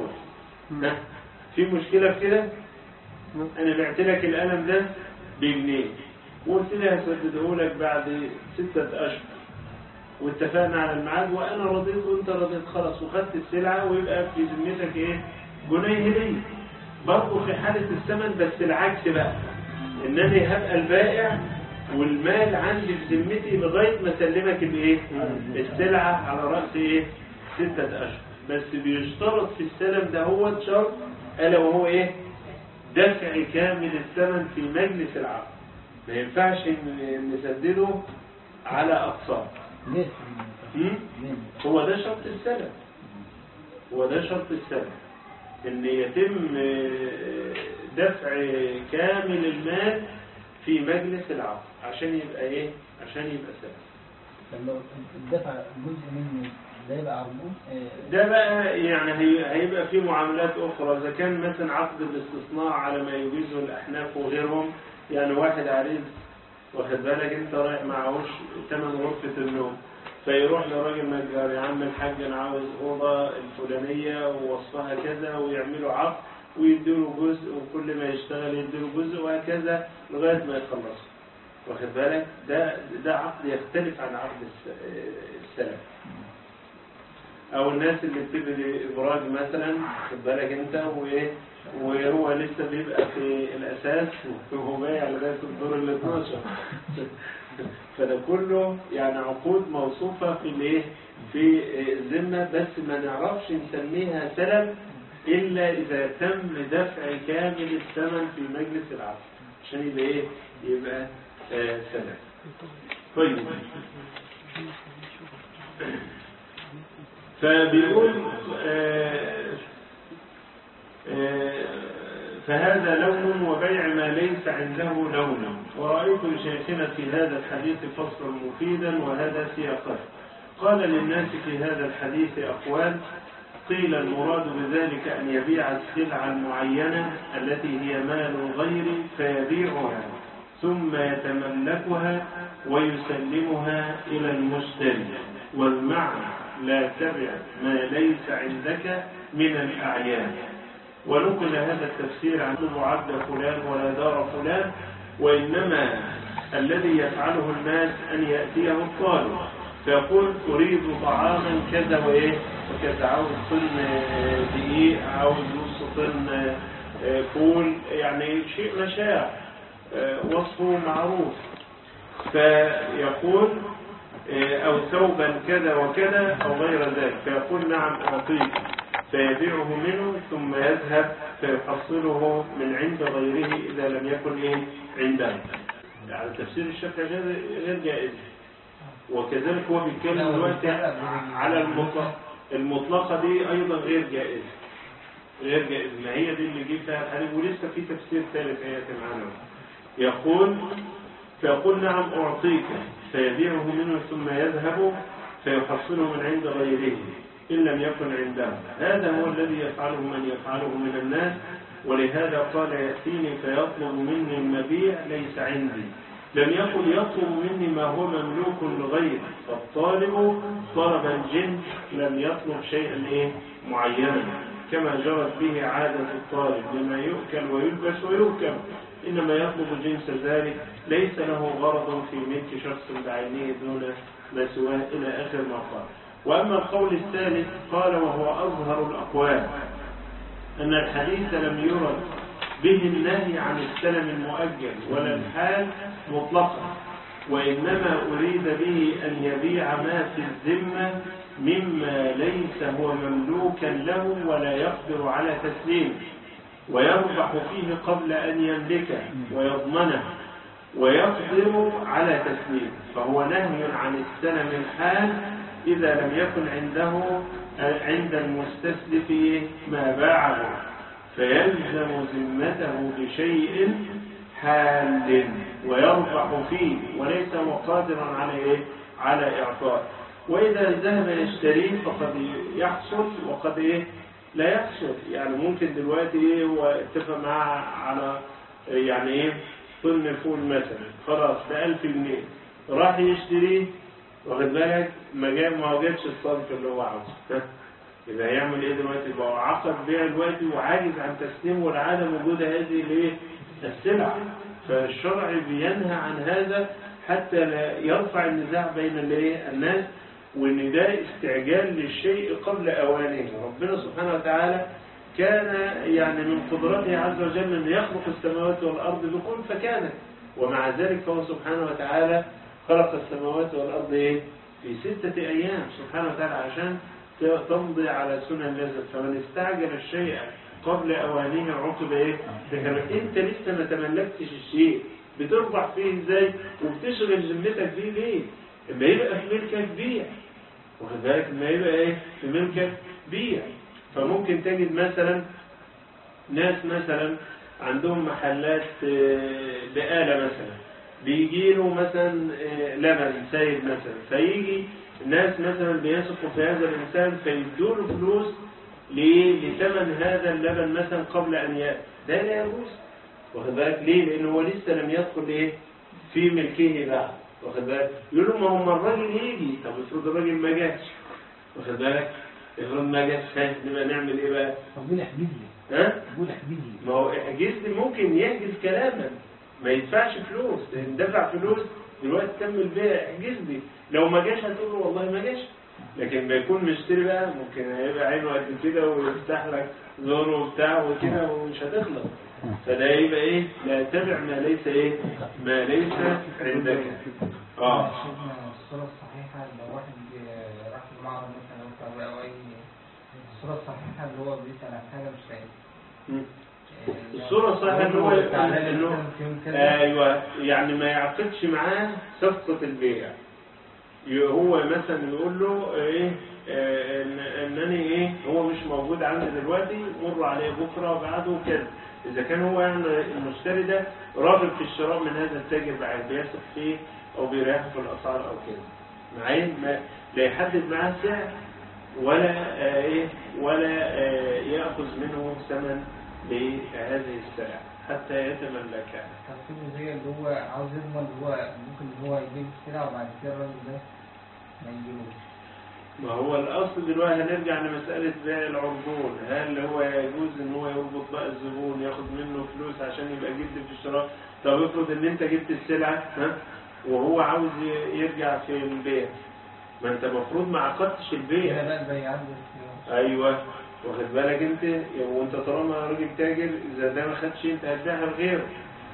في مشكلة في كده أنا بعت لك القلم ده بجنيه وقلت لي هسدده لك بعد ستة أشهر واتفقنا على الميعاد وأنا رضيت وأنت رضيت خلاص وخدت السلعة ويبقى في ذمتك إيه؟ جنيه هدية برضه في حالة الثمن بس العكس بقى إنني هبقى البائع والمال عندي في ذمتي لغاية ما أسلمك الإيه؟ السلعة على رأس إيه؟ ستة أشهر بس بيشترط في السلم ده هو شرط ألا وهو إيه؟ دفع كامل الثمن في مجلس العقد ما ينفعش نسدده على أقساط ليه؟ هو ده شرط السلم هو ده شرط السلم ان يتم دفع كامل المال في مجلس العقد عشان يبقى ايه عشان يبقى سلم طب لو الدفع جزء منه ده يبقى عربون ده بقى يعني هي- هيبقى في معاملات أخرى إذا كان مثلا عقد الاستصناع على ما يجيزه الأحناف وغيرهم يعني واحد عريض واخد بالك أنت رايح معهوش ثمن غرفة النوم فيروح لراجل نجار يا عم الحاج أنا عاوز أوضة الفلانية ووصفها كذا ويعملوا عقد ويديله جزء وكل ما يشتغل يديله جزء وهكذا لغاية ما يخلص واخد بالك ده ده عقد يختلف عن عقد الس- السلف او الناس اللي بتبني ابراج مثلا خد بالك انت وايه وهو لسه بيبقى في الاساس وهو بايع لغايه الدور ال 12 فده كله يعني عقود موصوفه في الايه في ذمه بس ما نعرفش نسميها سلم الا اذا تم دفع كامل الثمن في مجلس العقد عشان يبقى ايه يبقى آه سلم طيب فبيقول آه، آه، فهذا لون وبيع ما ليس عنده لون ورأيت لشيخنا في هذا الحديث فصلا مفيدا وهذا سياقه قال للناس في هذا الحديث أقوال قيل المراد بذلك أن يبيع السلعة المعينة التي هي مال الغير فيبيعها ثم يتملكها ويسلمها إلى المشتري والمعنى لا تبع ما ليس عندك من الأعيان ونقل هذا التفسير عن عبد فلان ولا دار فلان وإنما الذي يفعله الناس أن يأتيه الطالب فيقول أريد طعاما كذا وإيه وكذا عاوز طن آه، دقيق عاوز نص طن آه، آه، فول يعني شيء مشاع آه، وصفه معروف فيقول آه، أو ثوبا كذا وكذا أو غير ذلك فيقول نعم أعطيك فيبيعه منه ثم يذهب فيحصله من عند غيره إذا لم يكن إيه عنده يعني تفسير الشافعي غير غير جائز وكذلك هو بيتكلم دلوقتي على المطلق المطلقة دي أيضا غير جائزة غير جائزة ما هي دي اللي جه فيها الحديث ولسه في تفسير ثالث آيات معانا يقول فيقول نعم أعطيك فيبيعه منه ثم يذهب فيحصله من عند غيره إن لم يكن عنده هذا هو الذي يفعله من يفعله من الناس ولهذا قال يأتيني فيطلب مني المبيع ليس عندي لم يقل يطلب مني ما هو مملوك لغيري فالطالب طلب الجنس لم يطلب شيئا إيه معينا كما جرت به عادة الطالب لما يؤكل ويلبس ويركب إنما يطلب جنس ذلك ليس له غرض في ملك شخص بعينه دون ما سواه إلى آخر ما قال وأما القول الثالث قال وهو أظهر الأقوال أن الحديث لم يرد به النهي عن السلم المؤجل ولا الحال مطلقا وإنما أريد به أن يبيع ما في الذمة مما ليس هو مملوكا له ولا يقدر على تسليمه ويربح فيه قبل أن يملكه ويضمنه ويقدر على تسليمه فهو نهي عن السلم الحال إذا لم يكن عنده عند المستسلف ما باعه فيلزم ذمته بشيء حال ويربح فيه وليس هو قادرا على إيه؟ على إعطاء وإذا ذهب يشتريه فقد يحصل وقد إيه لا يحصل يعني ممكن دلوقتي إيه هو اتفق معاه على يعني إيه طن فول مثلا خلاص ب 1000 جنيه راح يشتريه واخد بالك ما جاب ما جابش الصنف اللي هو عاوزه يبقى هيعمل ايه دلوقتي يبقى عقد بيع دلوقتي وعاجز عن تسليم والعدم وجود هذه الايه السلع فالشرع بينهى عن هذا حتى لا يرفع النزاع بين الايه الناس وان ده استعجال للشيء قبل اوانه ربنا سبحانه وتعالى كان يعني من قدرته عز وجل ان يخلق السماوات والارض بكون فكانت ومع ذلك فهو سبحانه وتعالى خلق السماوات والارض ايه في ستة ايام سبحانه وتعالى عشان تمضي على سنن نزل فمن استعجل الشيء قبل اوانه عقب ايه بكرة. انت لسه ما تملكتش الشيء بتربح فيه ازاي وبتشغل ذمتك فيه ليه اما يبقى في ملكك بيع واخد بالك اما يبقى ايه في ملكك بيع فممكن تجد مثلا ناس مثلا عندهم محلات بقالة مثلا بيجي له مثلا لبن سايب مثلا فيجي الناس مثلا بيثقوا في هذا الإنسان فيدوا له فلوس لثمن هذا اللبن مثلا قبل أن يأتي ده لا يجوز واخد بالك ليه؟ لأن هو لسه لم يدخل إيه في ملكه بعد واخد بالك يقول له ما هو الراجل يجي طب افرض الراجل ما جاش واخد بالك افرض ما جاش خايف نبقى نعمل ايه بقى؟ طب قول احجز لي ها؟ قول احجز لي ما هو احجز لي ممكن يحجز كلاما ما يدفعش فلوس لان دفع فلوس دلوقتي تم البيع احجز لي لو ما جاش هتقول له والله ما جاش لكن ما يكون مشتري بقى ممكن هيبقى عينه قد كده ويفتح لك زوره وبتاع وكده ومش هتخلص فده يبقى ايه لا تبع ما ليس ايه ما ليس عندك اه شفنا الصورة الصحيحة لو واحد آه، راح المعرض مثلا أو كذا أو أي الصورة الصحيحة اللي هو بيسأل عن حاجة مش لاقيها مم. آه، الصورة الصحيحة اللي هو تعالى لي إنه مثلاً في يوم كذا ايوه يعني ما يعقدش معاه صفقة البيع ي- هو مثلا يقول له ايه آه، ان انني ايه هو مش موجود عندي دلوقتي مر عليه بكره وبعده وكده اذا كان هو يعني المشتري ده راغب في الشراء من هذا التاجر بعد بيثق فيه او بيريحه في الاسعار او كده معين ما لا يحدد معاه سعر ولا آه، ايه ولا آه، ياخذ منه ثمن لهذه السلع حتى يتملكها تفصيله زي اللي هو عاوز يضمن اللي هو ممكن اللي هو يجيب السلعة وبعد كده الراجل ده ما يجيبوش ما هو الأصل دلوقتي هنرجع لمسألة بيع العربون هل هو يجوز إن هو يربط بقى الزبون ياخد منه فلوس عشان يبقى جد في الشراء طب افرض ان انت جبت السلعة ها وهو عاوز ي- يرجع في البيع ما انت المفروض ما عقدتش البيع هنا بقى البيعات بس- ايوه واخد بالك انت وانت طالما راجل تاجر اذا ده ما خدش انت هتبيعها لغيره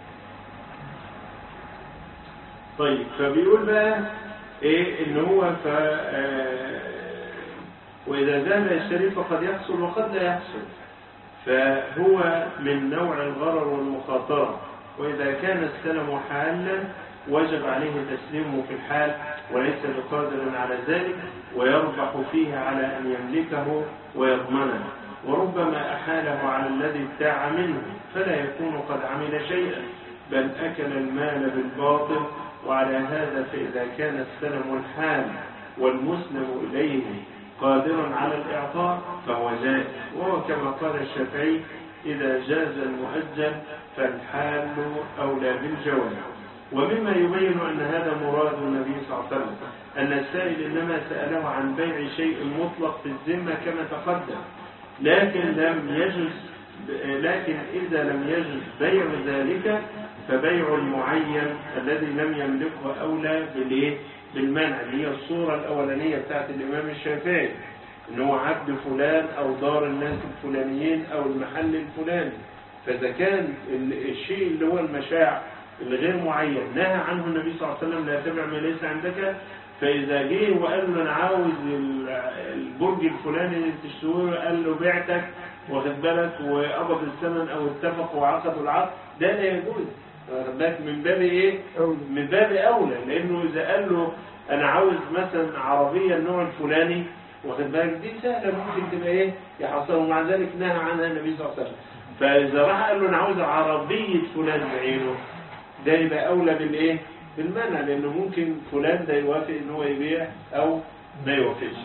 طيب فبيقول بقى ايه ان هو ف آه، واذا ذهب يشتري فقد يحصل وقد لا يحصل فهو من نوع الغرر والمخاطرة وإذا كان السلم حالا وجب عليه تسليمه في الحال وليس بقادر على ذلك ويربح فيه على أن يملكه ويضمنه وربما أحاله على الذي ابتاع منه فلا يكون قد عمل شيئا بل أكل المال بالباطل وعلى هذا فإذا كان السلم الحال والمسلم إليه قادرا على الإعطاء فهو جائز وهو كما قال الشافعي إذا جاز المؤجل فالحال أولى بالجواز ومما يبين أن هذا مراد النبي صلى الله عليه وسلم أن السائل إنما سأله عن بيع شيء مطلق في الذمة كما تقدم لكن لم يجز لكن إذا لم يجز بيع ذلك فبيع المعين الذي لم يملكه أولى بالإيه؟ بالمنع اللي هي الصورة الأولانية بتاعت الإمام الشافعي إن هو عبد فلان أو دار الناس الفلانيين أو المحل الفلاني فإذا كان ال- الشيء اللي هو المشاع الغير معين نهى عنه النبي صلى الله عليه وسلم لا تبع ما ليس عندك فإذا جه وقال له أنا عاوز ال- البرج الفلاني اللي تشتروه قال له بعتك واخد بالك وقبض الثمن أو اتفقوا وعقدوا العقد ده لا يجوز واخد بالك من باب إيه؟ أولى. من باب أولى لأنه إذا قال له أنا عاوز مثلا عربية النوع الفلاني واخد بالك دي سهلة ممكن تبقى إيه يحصل ومع ذلك نهى عنها النبي صلى الله عليه وسلم فإذا راح قال له أنا عاوز عربية فلان بعينه ده يبقى أولى بالإيه؟ بالمنع لأنه ممكن فلان ده يوافق إن هو يبيع أو ما يوافقش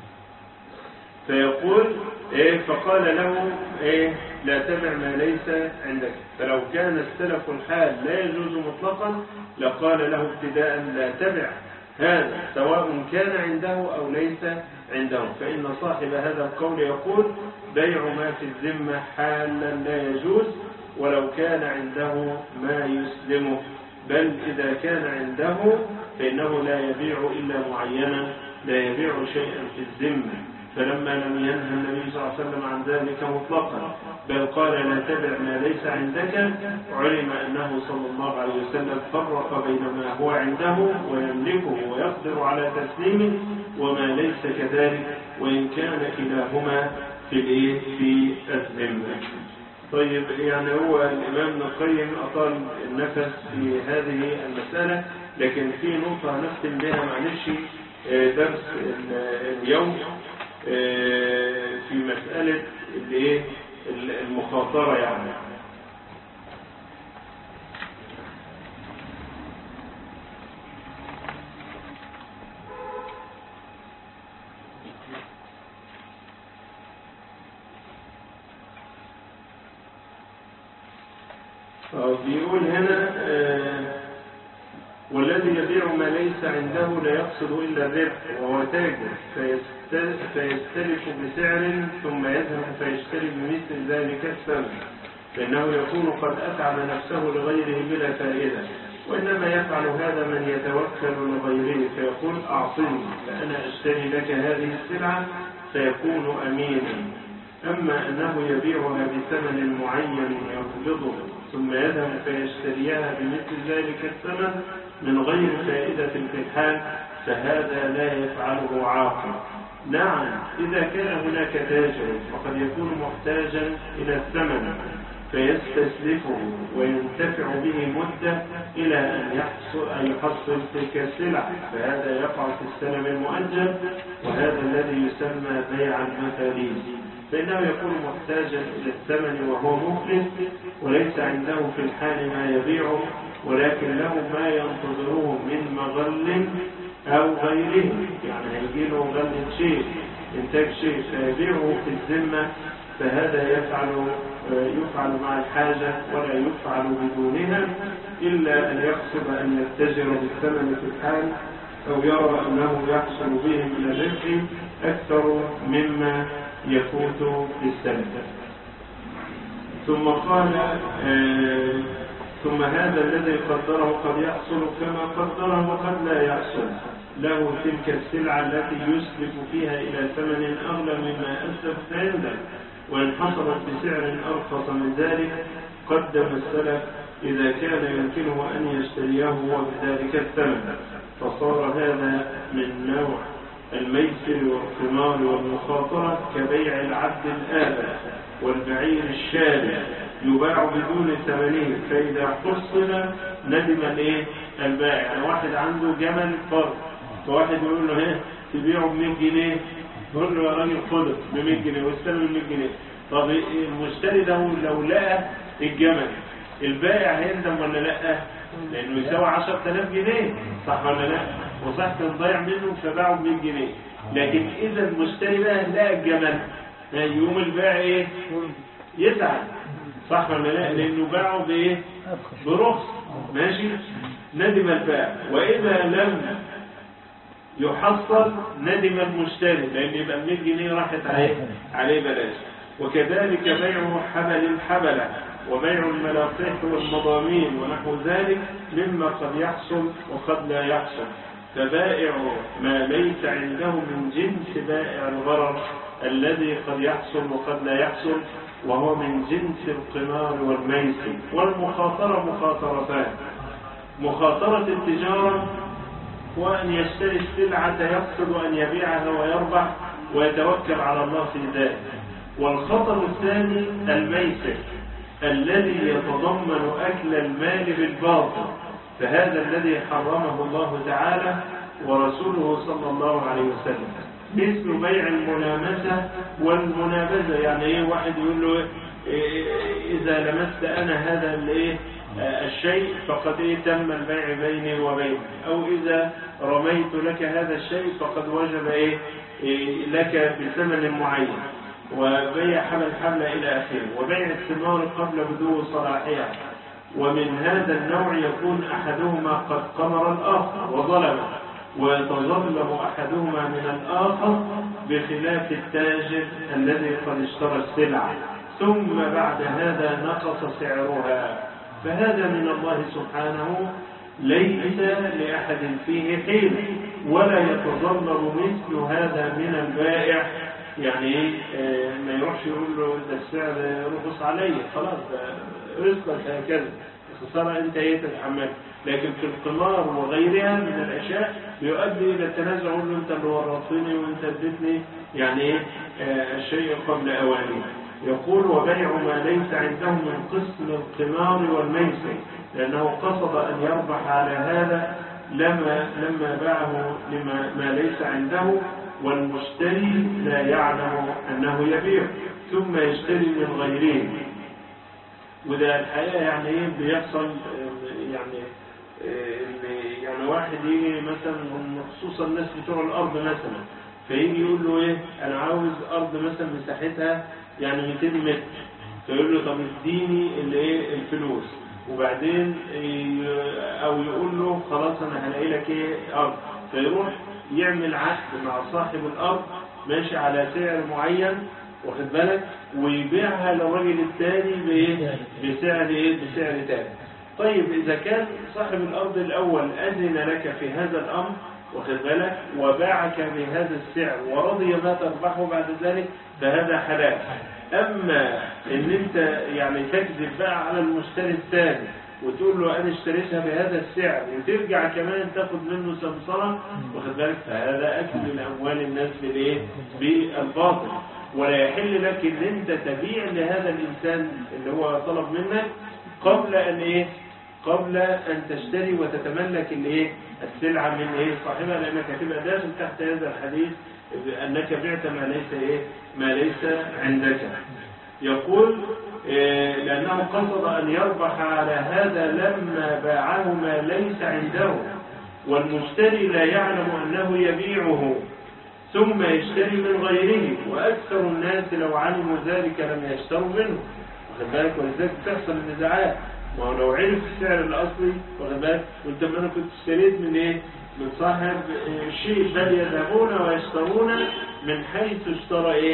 فيقول إيه فقال له إيه لا تبع ما ليس عندك فلو كان السلف الحال لا يجوز مطلقا لقال له ابتداء لا تبع هذا سواء كان عنده أو ليس عنده فإن صاحب هذا القول يقول بيع ما في الذمة حالا لا يجوز ولو كان عنده ما يسلمه بل إذا كان عنده فإنه لا يبيع إلا معينا لا يبيع شيئا في الذمة فلما لم ينهى النبي صلى الله عليه وسلم عن ذلك مطلقا بل قال لا تبع ما ليس عندك علم أنه صلى الله عليه وسلم فرق بين ما هو عنده ويملكه ويقدر على تسليمه وما ليس كذلك وإن كان كلاهما في الإيه في الذمة طيب يعني هو الإمام ابن القيم أطال النفس في هذه المسألة لكن في نقطة هنختم بها معلش آه، درس ال- اليوم آه، في مسألة الإيه المخاطرة يعني آه، بيقول هنا آه، والذي يبيع ما ليس عنده لا يقصد إلا الربح وهو تاجر فيست- فيستلف بسعر ثم يذهب فيشتري بمثل ذلك الثمن فإنه يكون قد أتعب نفسه لغيره بلا فائدة وإنما يفعل هذا من يتوكل لغيره فيقول أعطني فأنا أشتري لك هذه السلعة فيكون أمينا أما أنه يبيعها بثمن معين يقبضه ثم يذهب فيشتريها بمثل ذلك الثمن من غير فائدة في الحال فهذا لا يفعله عاقل نعم إذا كان هناك تاجر فقد يكون محتاجا إلى الثمن فيستسلفه وينتفع به مدة إلى أن يحصل, أن يحصل تلك السلع فهذا يقع في السلم المؤجل وهذا الذي يسمى بيع المثاليز فإنه يكون محتاجا إلى الثمن وهو مخلص وليس عنده في الحال ما يبيعه ولكن له ما ينتظره من مغل أو غيره يعني هيجي له مغلة شيء إنتاج شيء فيبيعه في الذمة فهذا يفعل يفعل مع الحاجة ولا يفعل بدونها إلا أن يقصد أن يتجر بالثمن في الحال أو يرى أنه يحصل به من الربح أكثر مما يفوت بالسلف ثم قال آه، ثم هذا الذي قدره قد يحصل كما قدره وقد لا يحصل له تلك السلعة التي يسلف فيها إلى ثمن أغلى مما أسلف عنده وإن حصلت بسعر أرخص من ذلك قدم السلف إذا كان يمكنه أن يشتريه هو بذلك الثمن فصار هذا من نوع الميسر والقمار والمخاطرة كبيع العبد الآبى والبعير الشارع يباع بدون ثمنه فإذا حصل ندم الايه البائع يعني واحد عنده جمل فرد فواحد يقول له ايه تبيعه ب 100 جنيه يقول له يا راجل خده ب 100 جنيه واستلم ال 100 جنيه طب المشتري ده لو لقى الجمل البائع هيندم ولا لا؟ لانه يساوي 10000 جنيه صح ولا لا؟ وصح كان ضايع منه فباعه ب 100 جنيه لكن اذا المشتري بقى لقى الجمل يقوم البائع ايه؟ يزعل صح ولا لا؟ لانه باعه بايه؟ برخص ماشي؟ ندم البائع واذا لم يحصل ندم المشتري لان يبقى 100 جنيه راحت عليه عليه بلاش وكذلك بيع حبل الحبله وبيع الملاقيح والمضامين ونحو ذلك مما قد يحصل وقد لا يحصل فبائع ما ليس عنده من جنس بائع الغرر الذي قد يحصل وقد لا يحصل وهو من جنس القمار والميسر والمخاطرة مخاطرتان مخاطرة التجارة هو أن يشتري السلعة يقصد أن يبيعها ويربح ويتوكل على الله في ذلك والخطر الثاني الميسر الذي يتضمن أكل المال بالباطل فهذا الذي حرمه الله تعالى ورسوله صلى الله عليه وسلم مثل بيع الملامسة والمنابذة يعني ايه واحد يقول له إيه إذا لمست أنا هذا الايه الشيء فقد إيه تم البيع بيني وبينك أو إذا رميت لك هذا الشيء فقد وجب إيه, إيه لك بثمن معين وبيع حمل الحمل إلى آخره وبيع الثمار قبل بدو صلاحها ومن هذا النوع يكون أحدهما قد قمر الآخر وظلمه ويتظلم أحدهما من الآخر بخلاف التاجر الذي قد اشترى السلعة ثم بعد هذا نقص سعرها فهذا من الله سبحانه ليس لأحد فيه حيل ولا يتظلم مثل هذا من البائع يعني ايه ما يروحش يقول له ده السعر رخص عليا خلاص رزقك هكذا الخسارة انت ايه تتحمل لكن في القمار وغيرها من الاشياء يؤدي الى التنازع يقول له انت اللي ورطتني وانت اديتني يعني ايه الشيء قبل اوانه يقول وبيع ما ليس عنده من قسم القمار والميسر لانه قصد ان يربح على هذا لما لما باعه لما ما ليس عنده والمشتري لا يعلم أنه يبيع ثم يشتري من غيره وده الحقيقة يعني ايه بيحصل يعني يعني واحد يجي مثلا خصوصا الناس بتوع الأرض مثلا فيجي يقول له ايه أنا عاوز أرض مثلا مساحتها يعني 200 متر فيقول له طب اديني الايه الفلوس وبعدين او يقول له خلاص انا هلاقي لك ايه ارض فيروح يعمل عقد مع صاحب الارض ماشي على سعر معين واخد بالك ويبيعها للراجل الثاني بايه بسعر ايه بسعر ثاني طيب اذا كان صاحب الارض الاول اذن لك في هذا الامر واخد بالك وباعك بهذا السعر ورضي ما تربحه بعد ذلك فهذا حلال اما ان انت يعني تكذب بقى على المشتري الثاني وتقول له انا اشتريتها بهذا السعر وترجع كمان تاخد منه سمسره واخد بالك فهذا اكل من اموال الناس بالايه بالباطل ولا يحل لك ان انت تبيع لهذا الانسان اللي هو طلب منك قبل ان ايه قبل ان تشتري وتتملك الايه السلعه من ايه صاحبها لانك هتبقى داخل تحت هذا الحديث انك بعت ما ليس ايه ما ليس عندك يقول إيه لأنه قصد أن يربح على هذا لما باعه ما ليس عنده والمشتري لا يعلم أنه يبيعه ثم يشتري من غيره وأكثر الناس لو علموا ذلك لم يشتروا منه واخد بالك ولذلك تحصل النزاعات ما هو لو عرف السعر الأصلي واخد بالك وأنت ما أنا كنت اشتريت من إيه؟ من صاحب الشيء بل يذهبون ويشترون من حيث اشترى إيه؟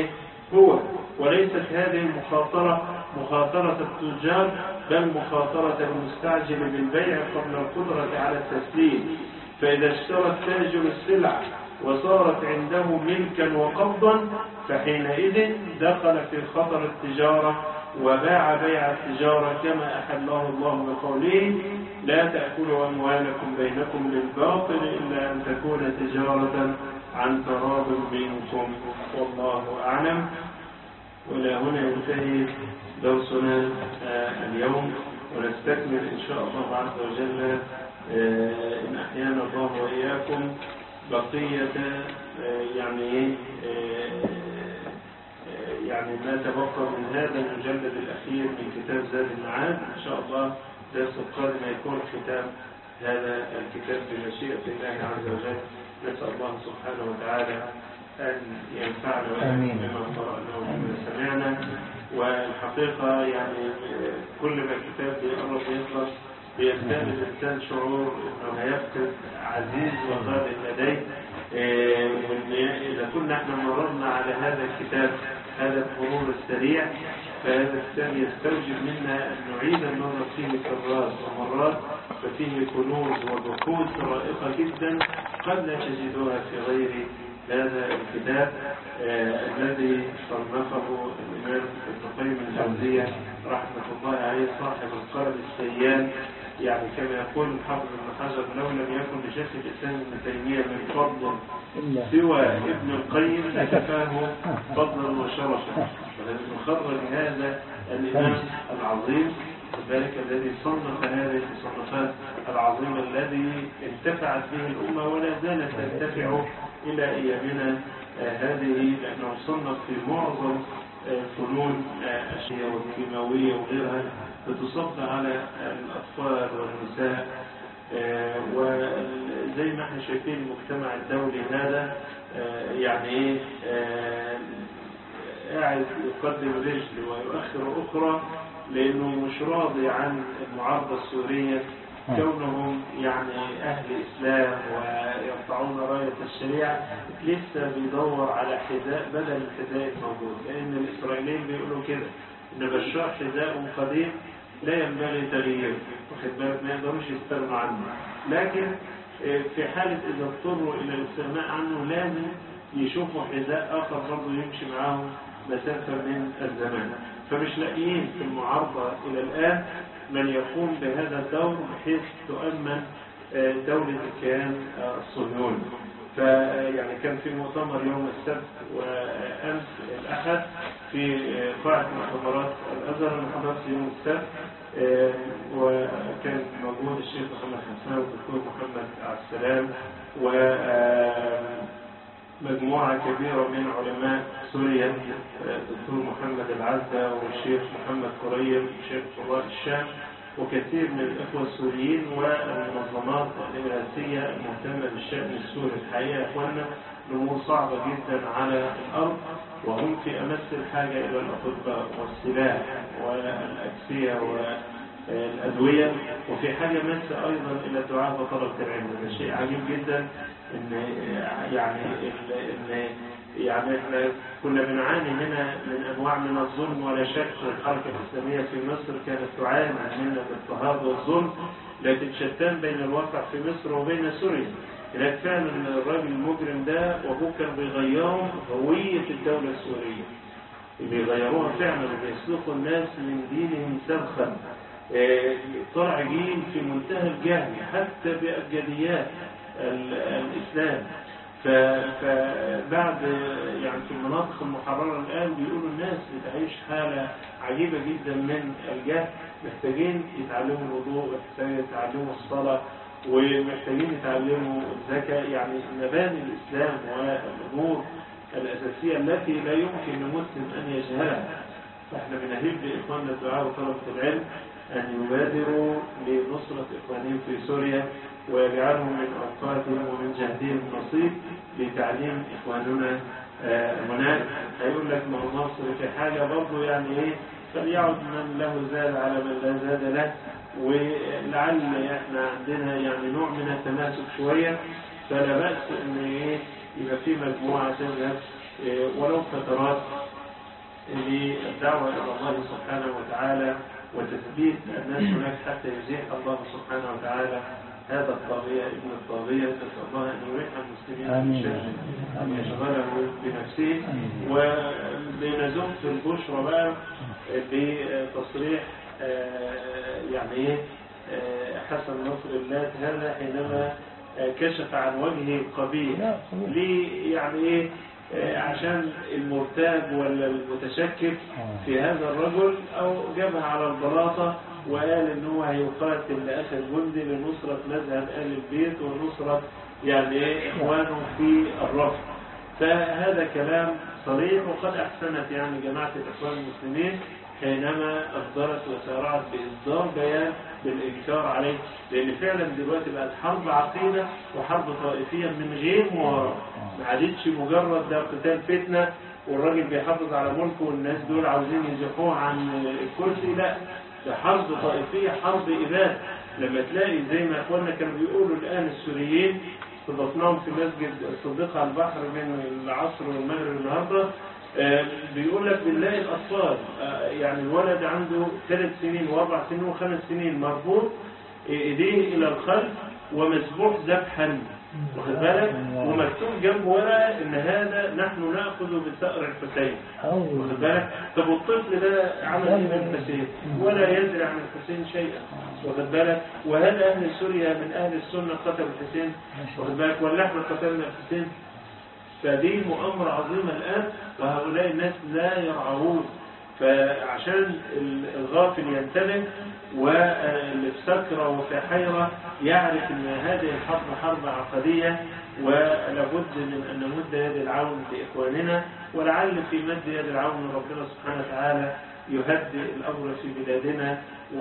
هو وليست هذه المخاطرة مخاطرة التجار بل مخاطرة المستعجل بالبيع قبل القدرة على التسليم فإذا اشترى التاجر السلع وصارت عنده ملكا وقبضا فحينئذ دخل في خطر التجارة وباع بيع التجارة كما أحله الله بقوله لا تأكلوا أموالكم بينكم بالباطل إلا أن تكون تجارة عن تراض منكم والله أعلم وإلى هنا ينتهي درسنا آه، اليوم ونستكمل إن شاء الله عز وجل آه، إن أحيانا الله وإياكم بقية آه، يعني آه، آه، يعني ما تبقى من هذا المجلد الأخير من كتاب زاد المعاد إن شاء الله درس القادم يكون ختام هذا الكتاب بمشيئة الله عز وجل نسأل الله سبحانه وتعالى أن ينفعنا وأن بما قرأنا وبما سمعنا والحقيقة يعني كل ما الكتاب بيقرب يخلص بيزداد الإنسان شعور إنه هيفقد عزيز وغالي لديه إيه، وإن إذا كنا احنا مررنا على هذا الكتاب هذا المرور السريع فهذا الكتاب يستوجب منا أن نعيد النظر فيه كرات ومرات ففيه كنوز وبحوث رائقة جدا قد لا تجدوها في غير هذا الكتاب آه الذي صنفه الإمام ابن قيم الجوزية رحمة الله عليه صاحب القرن السيان يعني كما يقول الحافظ ابن حجر لو لم يكن لشيخ الإسلام ابن تيمية من فضل سوى ابن القيم لكفاه فضلا وشرفا ولازم نخرج هذا الإمام العظيم ذلك الذي صنف هذه المصنفات العظيمة الذي انتفعت به الأمة ولا زالت تنتفع إلى أيامنا آه، هذه لأنه صنف في معظم آه، فنون آه، الشيء والكيماوية وغيرها بتصب على الأطفال والنساء آه، وزي ما احنا شايفين المجتمع الدولي هذا آه، يعني ايه آه، قاعد يقدم رجل ويؤخر أخرى لأنه مش راضي عن المعارضة السورية كونهم يعني أهل إسلام ويرفعون راية الشريعة لسه بيدور على حذاء بدل الحذاء الموجود لأن الإسرائيليين بيقولوا كده إن بشار حذاء قديم لا ينبغي تغييره واخد بالك ما يقدروش يستغنوا عنه لكن آه، في حالة إذا اضطروا إلى الاستغناء عنه لازم يشوفوا حذاء آخر برضه يمشي معاهم مسافة من الزمان فمش لاقيين في المعارضة إلى الآن من يقوم بهذا الدور بحيث تؤمن آه، دولة الكيان آه، الصهيوني فيعني كان في مؤتمر يوم السبت وأمس الأحد في آه، قاعة مؤتمرات الأزهر أنا حضرت يوم السبت آه، وكان موجود الشيخ محمد حسان والدكتور محمد عبد السلام و آه، مجموعة كبيرة من علماء سوريا الدكتور محمد العزة والشيخ محمد قريب شيخ قراء الشام وكثير من الإخوة السوريين والمنظمات الإرهاسية المهتمة بالشأن السوري الحقيقة يا إخوانا الأمور صعبة جدا على الأرض وهم في أمس الحاجة إلى الأطباء والسلاح والأكسية والأدوية وفي حاجة ماسة أيضا إلى الدعاء وطلبة العلم ده شيء عجيب جدا إن يعني إن يعني احنا كنا بنعاني هنا من انواع من الظلم ولا شك الحركه الاسلاميه في مصر كانت تعاني من الاضطهاد والظلم لكن شتان بين الواقع في مصر وبين سوريا هناك فعلا الراجل المجرم ده وابوه كان بيغيروا هويه الدوله السوريه بيغيروها فعلا وبيسلخوا الناس من دينهم سبخا آه، طلع جيل في منتهى الجهل حتى بأبجديات ال- الإسلام ف- فبعد يعني في المناطق المحررة الآن بيقولوا الناس بتعيش حالة عجيبة جدا من الجهل محتاجين يتعلموا الوضوء محتاجين يتعلموا الصلاة ومحتاجين يتعلموا الزكاة يعني مباني الإسلام والأمور الأساسية التي لا يمكن لمسلم أن يجهلها فاحنا بنهيب لإخواننا الدعاء وطلبة العلم أن يبادروا لنصرة إخوانهم في سوريا ويجعلهم من أوقاتهم ومن جهدهم نصيب لتعليم إخواننا آه، هناك هيقول لك ما هو مصر في حاجة برضه يعني إيه فليعد من له زاد على من لا زاد له ولعل احنا عندنا يعني نوع من التماسك شوية فلا بأس إن إيه يبقى في مجموعة تذهب إيه، ولو فترات للدعوة إلى الله سبحانه وتعالى وتثبيت الناس هناك حتى يزيح الله سبحانه وتعالى هذا الطاغية ابن الطاغية نسأل الله أن يريح المسلمين من آمين. شره أن آمين. يشغله بنفسه آمين. ولنزوم في البشرى بقى بتصريح آه، يعني إيه آه، حسن نصر الله هذا حينما آه، كشف عن وجهه القبيح لا، صحيح. ليه يعني ايه آه، عشان المرتاب ولا المتشكك في هذا الرجل او جابها على البلاطه وقال ان هو هيقاتل لاخر جندي لنصره مذهب ال البيت ونصره يعني ايه اخوانه في الرفض فهذا كلام صريح وقد احسنت يعني جماعه الاخوان المسلمين حينما اصدرت وسارعت باصدار بيان بالانكار عليه لان فعلا دلوقتي بقت حرب عقيده وحرب طائفيه من غير مباراه ما عادتش مجرد ده قتال فتنه والراجل بيحافظ على ملكه والناس دول عاوزين يزحوه عن الكرسي لا ده حرب طائفيه حرب اباده لما تلاقي زي ما اخواننا كانوا بيقولوا الان السوريين استضفناهم في مسجد الصديق على البحر بين العصر والمغرب النهارده آه، بيقول لك بنلاقي الاطفال آه، يعني الولد عنده ثلاث سنين واربع سنين وخمس سنين مربوط ايديه الى الخلف ومذبوح ذبحا واخد بالك ومكتوب جنبه ورقه ان هذا نحن ناخذ بثأر الحسين واخد بالك طب والطفل ده عمل ايه بالحسين ولا يدري عن الحسين شيئا واخد بالك وهل اهل سوريا من اهل السنه قتلوا الحسين واخد بالك ولا احنا قتلنا الحسين فدي مؤامرة عظيمة الآن وهؤلاء الناس لا يرعون فعشان الغافل ينتبه واللي في سكرة وفي حيرة يعرف ان هذه الحرب حرب عقدية ولابد من ان نمد يد العون لاخواننا ولعل في مد يد العون ربنا سبحانه وتعالى يهدئ الامر في بلادنا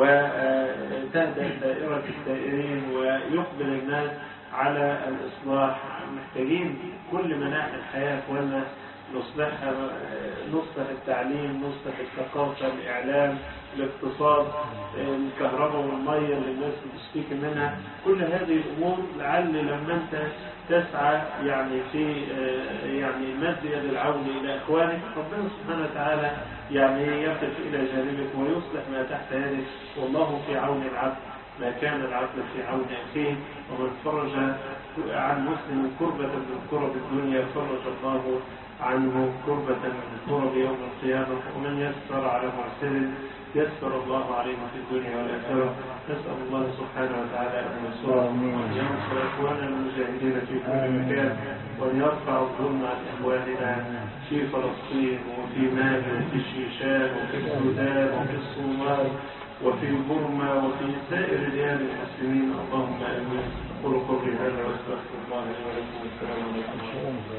وتهدأ دائرة الدائرين ويقبل الناس على الإصلاح محتاجين كل مناحي الحياة اخوانا نصلحها نصلح التعليم نصلح الثقافة الإعلام الاقتصاد الكهرباء والمية اللي الناس بتشتكي منها كل هذه الأمور لعل لما أنت تسعى يعني في يعني مد يد العون إلى إخوانك ربنا سبحانه وتعالى يعني يقف إلى جانبك ويصلح ما تحت يدك والله في عون العبد ما كان العبد في عون أخيه ومن فرج عن مسلم كربة من كرب الدنيا فرج الله عنه كربة من كرب يوم القيامة ومن يسر على معسر يسر الله عليه في الدنيا والآخرة نسأل الله سبحانه وتعالى أن ينصرهم وأن ينصر إخواننا المجاهدين في كل مكان وأن يرفع الظلم عن إخواننا في فلسطين وفي مالي وفي الشيشان وفي السودان وفي الصومال وفي بورما وفي سائر ديار المسلمين اللهم امين قولوا قولي هذا واستغفر الله لي ولكم والسلام عليكم